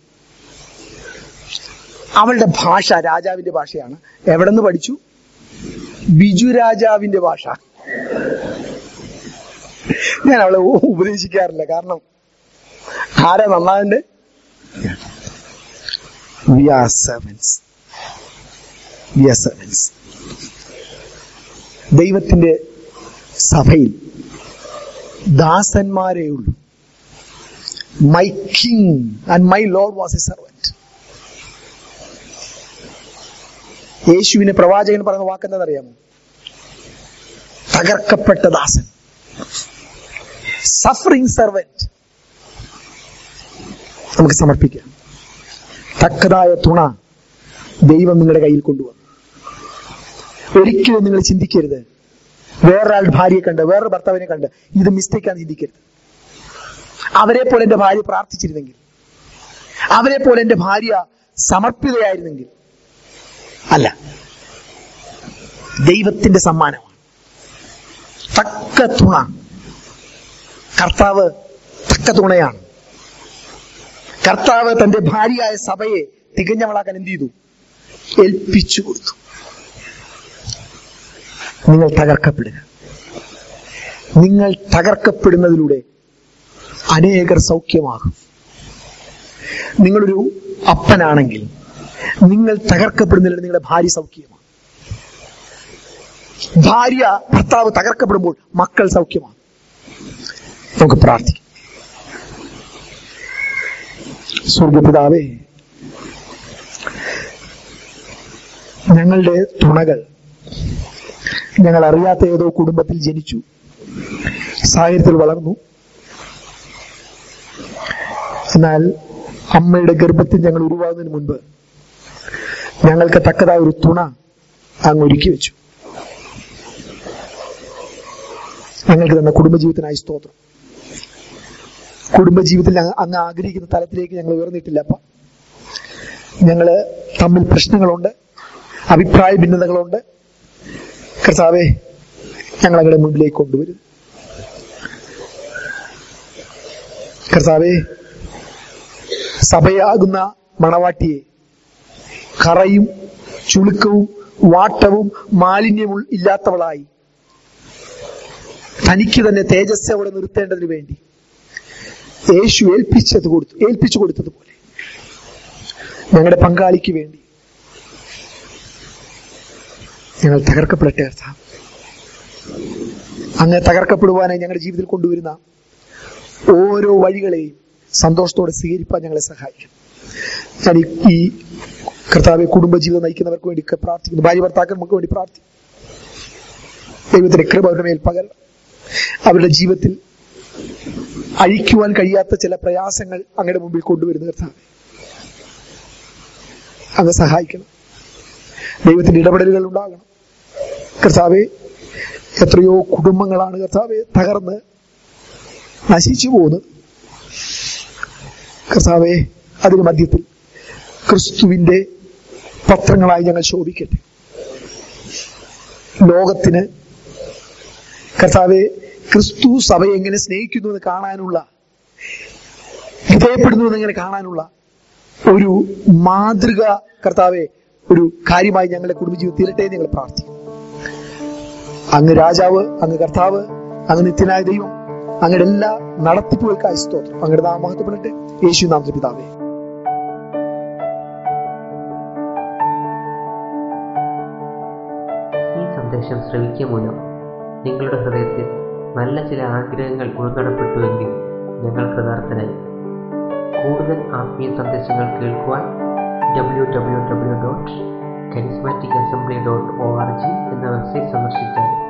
അവളുടെ ഭാഷ രാജാവിന്റെ ഭാഷയാണ് എവിടെ നിന്ന് പഠിച്ചു ബിജു രാജാവിന്റെ ഭാഷ ഞാൻ അവളെ ഉ- ഉപദേശിക്കാറില്ല കാരണം ആരാ നന്നാകണ്ട് we are servants we are servants ദൈവത്തിന്റെ സഭയിൽ ദാസന്മാരേ ഉള്ളൂ my king and my Lord was a servant യേശുവിനെ പ്രവാചകൻ പറയുന്ന വാക്കെന്താണെന്നറിയാമോ തകർക്കപ്പെട്ട ദാസൻ സഫറിംഗ് സർവന്റ് നമുക്ക് സമർപ്പിക്കാം തക്കതായ തുണ ദൈവം നിങ്ങളുടെ കയ്യിൽ കൊണ്ടുവന്നു ഒരിക്കലും നിങ്ങൾ ചിന്തിക്കരുത് വേറൊരാൾ ഭാര്യയെ കണ്ട് വേറൊരു ഭർത്താവിനെ കണ്ട് ഇത് മിസ്റ്റേക്കാന്ന് ചിന്തിക്കരുത് അവരെ പോലെ എന്റെ ഭാര്യ പ്രാർത്ഥിച്ചിരുന്നെങ്കിൽ അവരെ പോലെ എന്റെ ഭാര്യ സമർപ്പിതയായിരുന്നെങ്കിൽ അല്ല ദൈവത്തിന്റെ സമ്മാനമാണ് തക്ക തുണ കർത്താവ് തക്ക തുണയാണ് കർത്താവ് തന്റെ ഭാര്യയായ സഭയെ തികഞ്ഞവളാക്കാൻ എന്ത് ചെയ്തു ഏൽപ്പിച്ചു കൊടുത്തു നിങ്ങൾ തകർക്കപ്പെടുക നിങ്ങൾ തകർക്കപ്പെടുന്നതിലൂടെ അനേകർ സൗഖ്യമാകും നിങ്ങളൊരു അപ്പനാണെങ്കിൽ നിങ്ങൾ തകർക്കപ്പെടുന്നില്ല നിങ്ങളുടെ ഭാര്യ സൗഖ്യമാണ് ഭാര്യ ഭർത്താവ് തകർക്കപ്പെടുമ്പോൾ മക്കൾ സൗഖ്യമാണ് നമുക്ക് പ്രാർത്ഥിക്കാം സ്വർഗപിതാവേ ഞങ്ങളുടെ തുണകൾ ഞങ്ങൾ അറിയാത്ത ഏതോ കുടുംബത്തിൽ ജനിച്ചു സാഹചര്യത്തിൽ വളർന്നു എന്നാൽ അമ്മയുടെ ഗർഭത്തിൽ ഞങ്ങൾ ഉരുവാകുന്നതിന് മുൻപ് ഞങ്ങൾക്ക് തക്കതായ ഒരു തുണ അങ്ങ് ഒരുക്കി വെച്ചു ഞങ്ങൾക്ക് തന്ന കുടുംബജീവിതത്തിനായി സ്തോത്രം കുടുംബജീവിതത്തിൽ അങ്ങ് അങ്ങ് ആഗ്രഹിക്കുന്ന തലത്തിലേക്ക് ഞങ്ങൾ ഉയർന്നിട്ടില്ല അപ്പ ഞങ്ങള് തമ്മിൽ പ്രശ്നങ്ങളുണ്ട് അഭിപ്രായ ഭിന്നതകളുണ്ട് കർത്താവെ ഞങ്ങൾ അങ്ങയുടെ മുമ്പിലേക്ക് കൊണ്ടുവരും കർത്താവെ സഭയാകുന്ന മണവാട്ടിയെ കറയും ചുളുക്കവും വാട്ടവും മാലിന്യവും ഇല്ലാത്തവളായി തനിക്ക് തന്നെ തേജസ് അവിടെ നിർത്തേണ്ടതിന് വേണ്ടി യേശു ഏൽപ്പിച്ചത് കൊടുത്തു ഏൽപ്പിച്ചു കൊടുത്തതുപോലെ ഞങ്ങളുടെ പങ്കാളിക്ക് വേണ്ടി ഞങ്ങൾ തകർക്കപ്പെടട്ടെ കർത്താവ് അങ്ങ് തകർക്കപ്പെടുവാനായി ഞങ്ങളുടെ ജീവിതത്തിൽ കൊണ്ടുവരുന്ന ഓരോ വഴികളെയും സന്തോഷത്തോടെ സ്വീകരിപ്പാൻ ഞങ്ങളെ സഹായിക്കും ഞാൻ ഈ- ഈ കർത്താവെ കുടുംബജീവിതം നയിക്കുന്നവർക്ക് വേണ്ടി ഒക്കെ പ്രാർത്ഥിക്കുന്നു ഭാര്യ ഭർത്താക്കന്മാർക്ക് വേണ്ടി പ്രാർത്ഥിക്കുന്നു ദൈവത്തിന്റെ കൃപ അവരുടെ മേൽ പകരണം അവരുടെ ജീവിതത്തിൽ അഴിക്കുവാൻ കഴിയാത്ത ചില പ്രയാസങ്ങൾ അങ്ങയുടെ മുമ്പിൽ കൊണ്ടുവരുന്ന കർത്താവെ അങ്ങ് സഹായിക്കണം ദൈവത്തിന്റെ ഇടപെടലുകൾ ഉണ്ടാകണം കർത്താവെ എത്രയോ കുടുംബങ്ങളാണ് കർത്താവെ തകർന്ന് നശിച്ചു പോകുന്നത് കർത്താവെ അതിന് മധ്യത്തിൽ ക്രിസ്തുവിന്റെ പത്രങ്ങളായി ഞങ്ങൾ ശോഭിക്കട്ടെ ലോകത്തിന് കർത്താവെ ക്രിസ്തു സഭയെ എങ്ങനെ സ്നേഹിക്കുന്നു എന്ന് കാണാനുള്ള വിധേയപ്പെടുന്നു എന്ന് എങ്ങനെ കാണാനുള്ള ഒരു മാതൃക കർത്താവെ ഒരു കാര്യമായി ഞങ്ങളുടെ കുടുംബജീവിതം തീരട്ടെ എന്ന് ഞങ്ങൾ പ്രാർത്ഥിക്കും അങ്ങ് രാജാവ് അങ്ങ് കർത്താവ് അങ്ങ് നിത്യനായ ദൈവം അങ്ങയുടെ എല്ലാ നടത്തിപ്പുകൾക്കായി സ്തോത്രം അങ്ങയുടെ നാം മഹത്വപ്പെടട്ടെ യേശു നാമത്തിൽ പിതാവേ ഈ സന്ദേശം ശ്രവിക്കുക മൂലം നിങ്ങളുടെ ഹൃദയത്തിൽ നല്ല ചില ആഗ്രഹങ്ങൾ ഉൾനടപ്പെട്ടുവെങ്കിൽ ഞങ്ങൾ കൃതാർത്ഥനായി കൂടുതൽ ആത്മീയ സന്ദേശങ്ങൾ കേൾക്കുവാൻ W W W dot charismatic assembly dot O R G എന്ന വെബ്സൈറ്റ് സന്ദർശിച്ചാൽ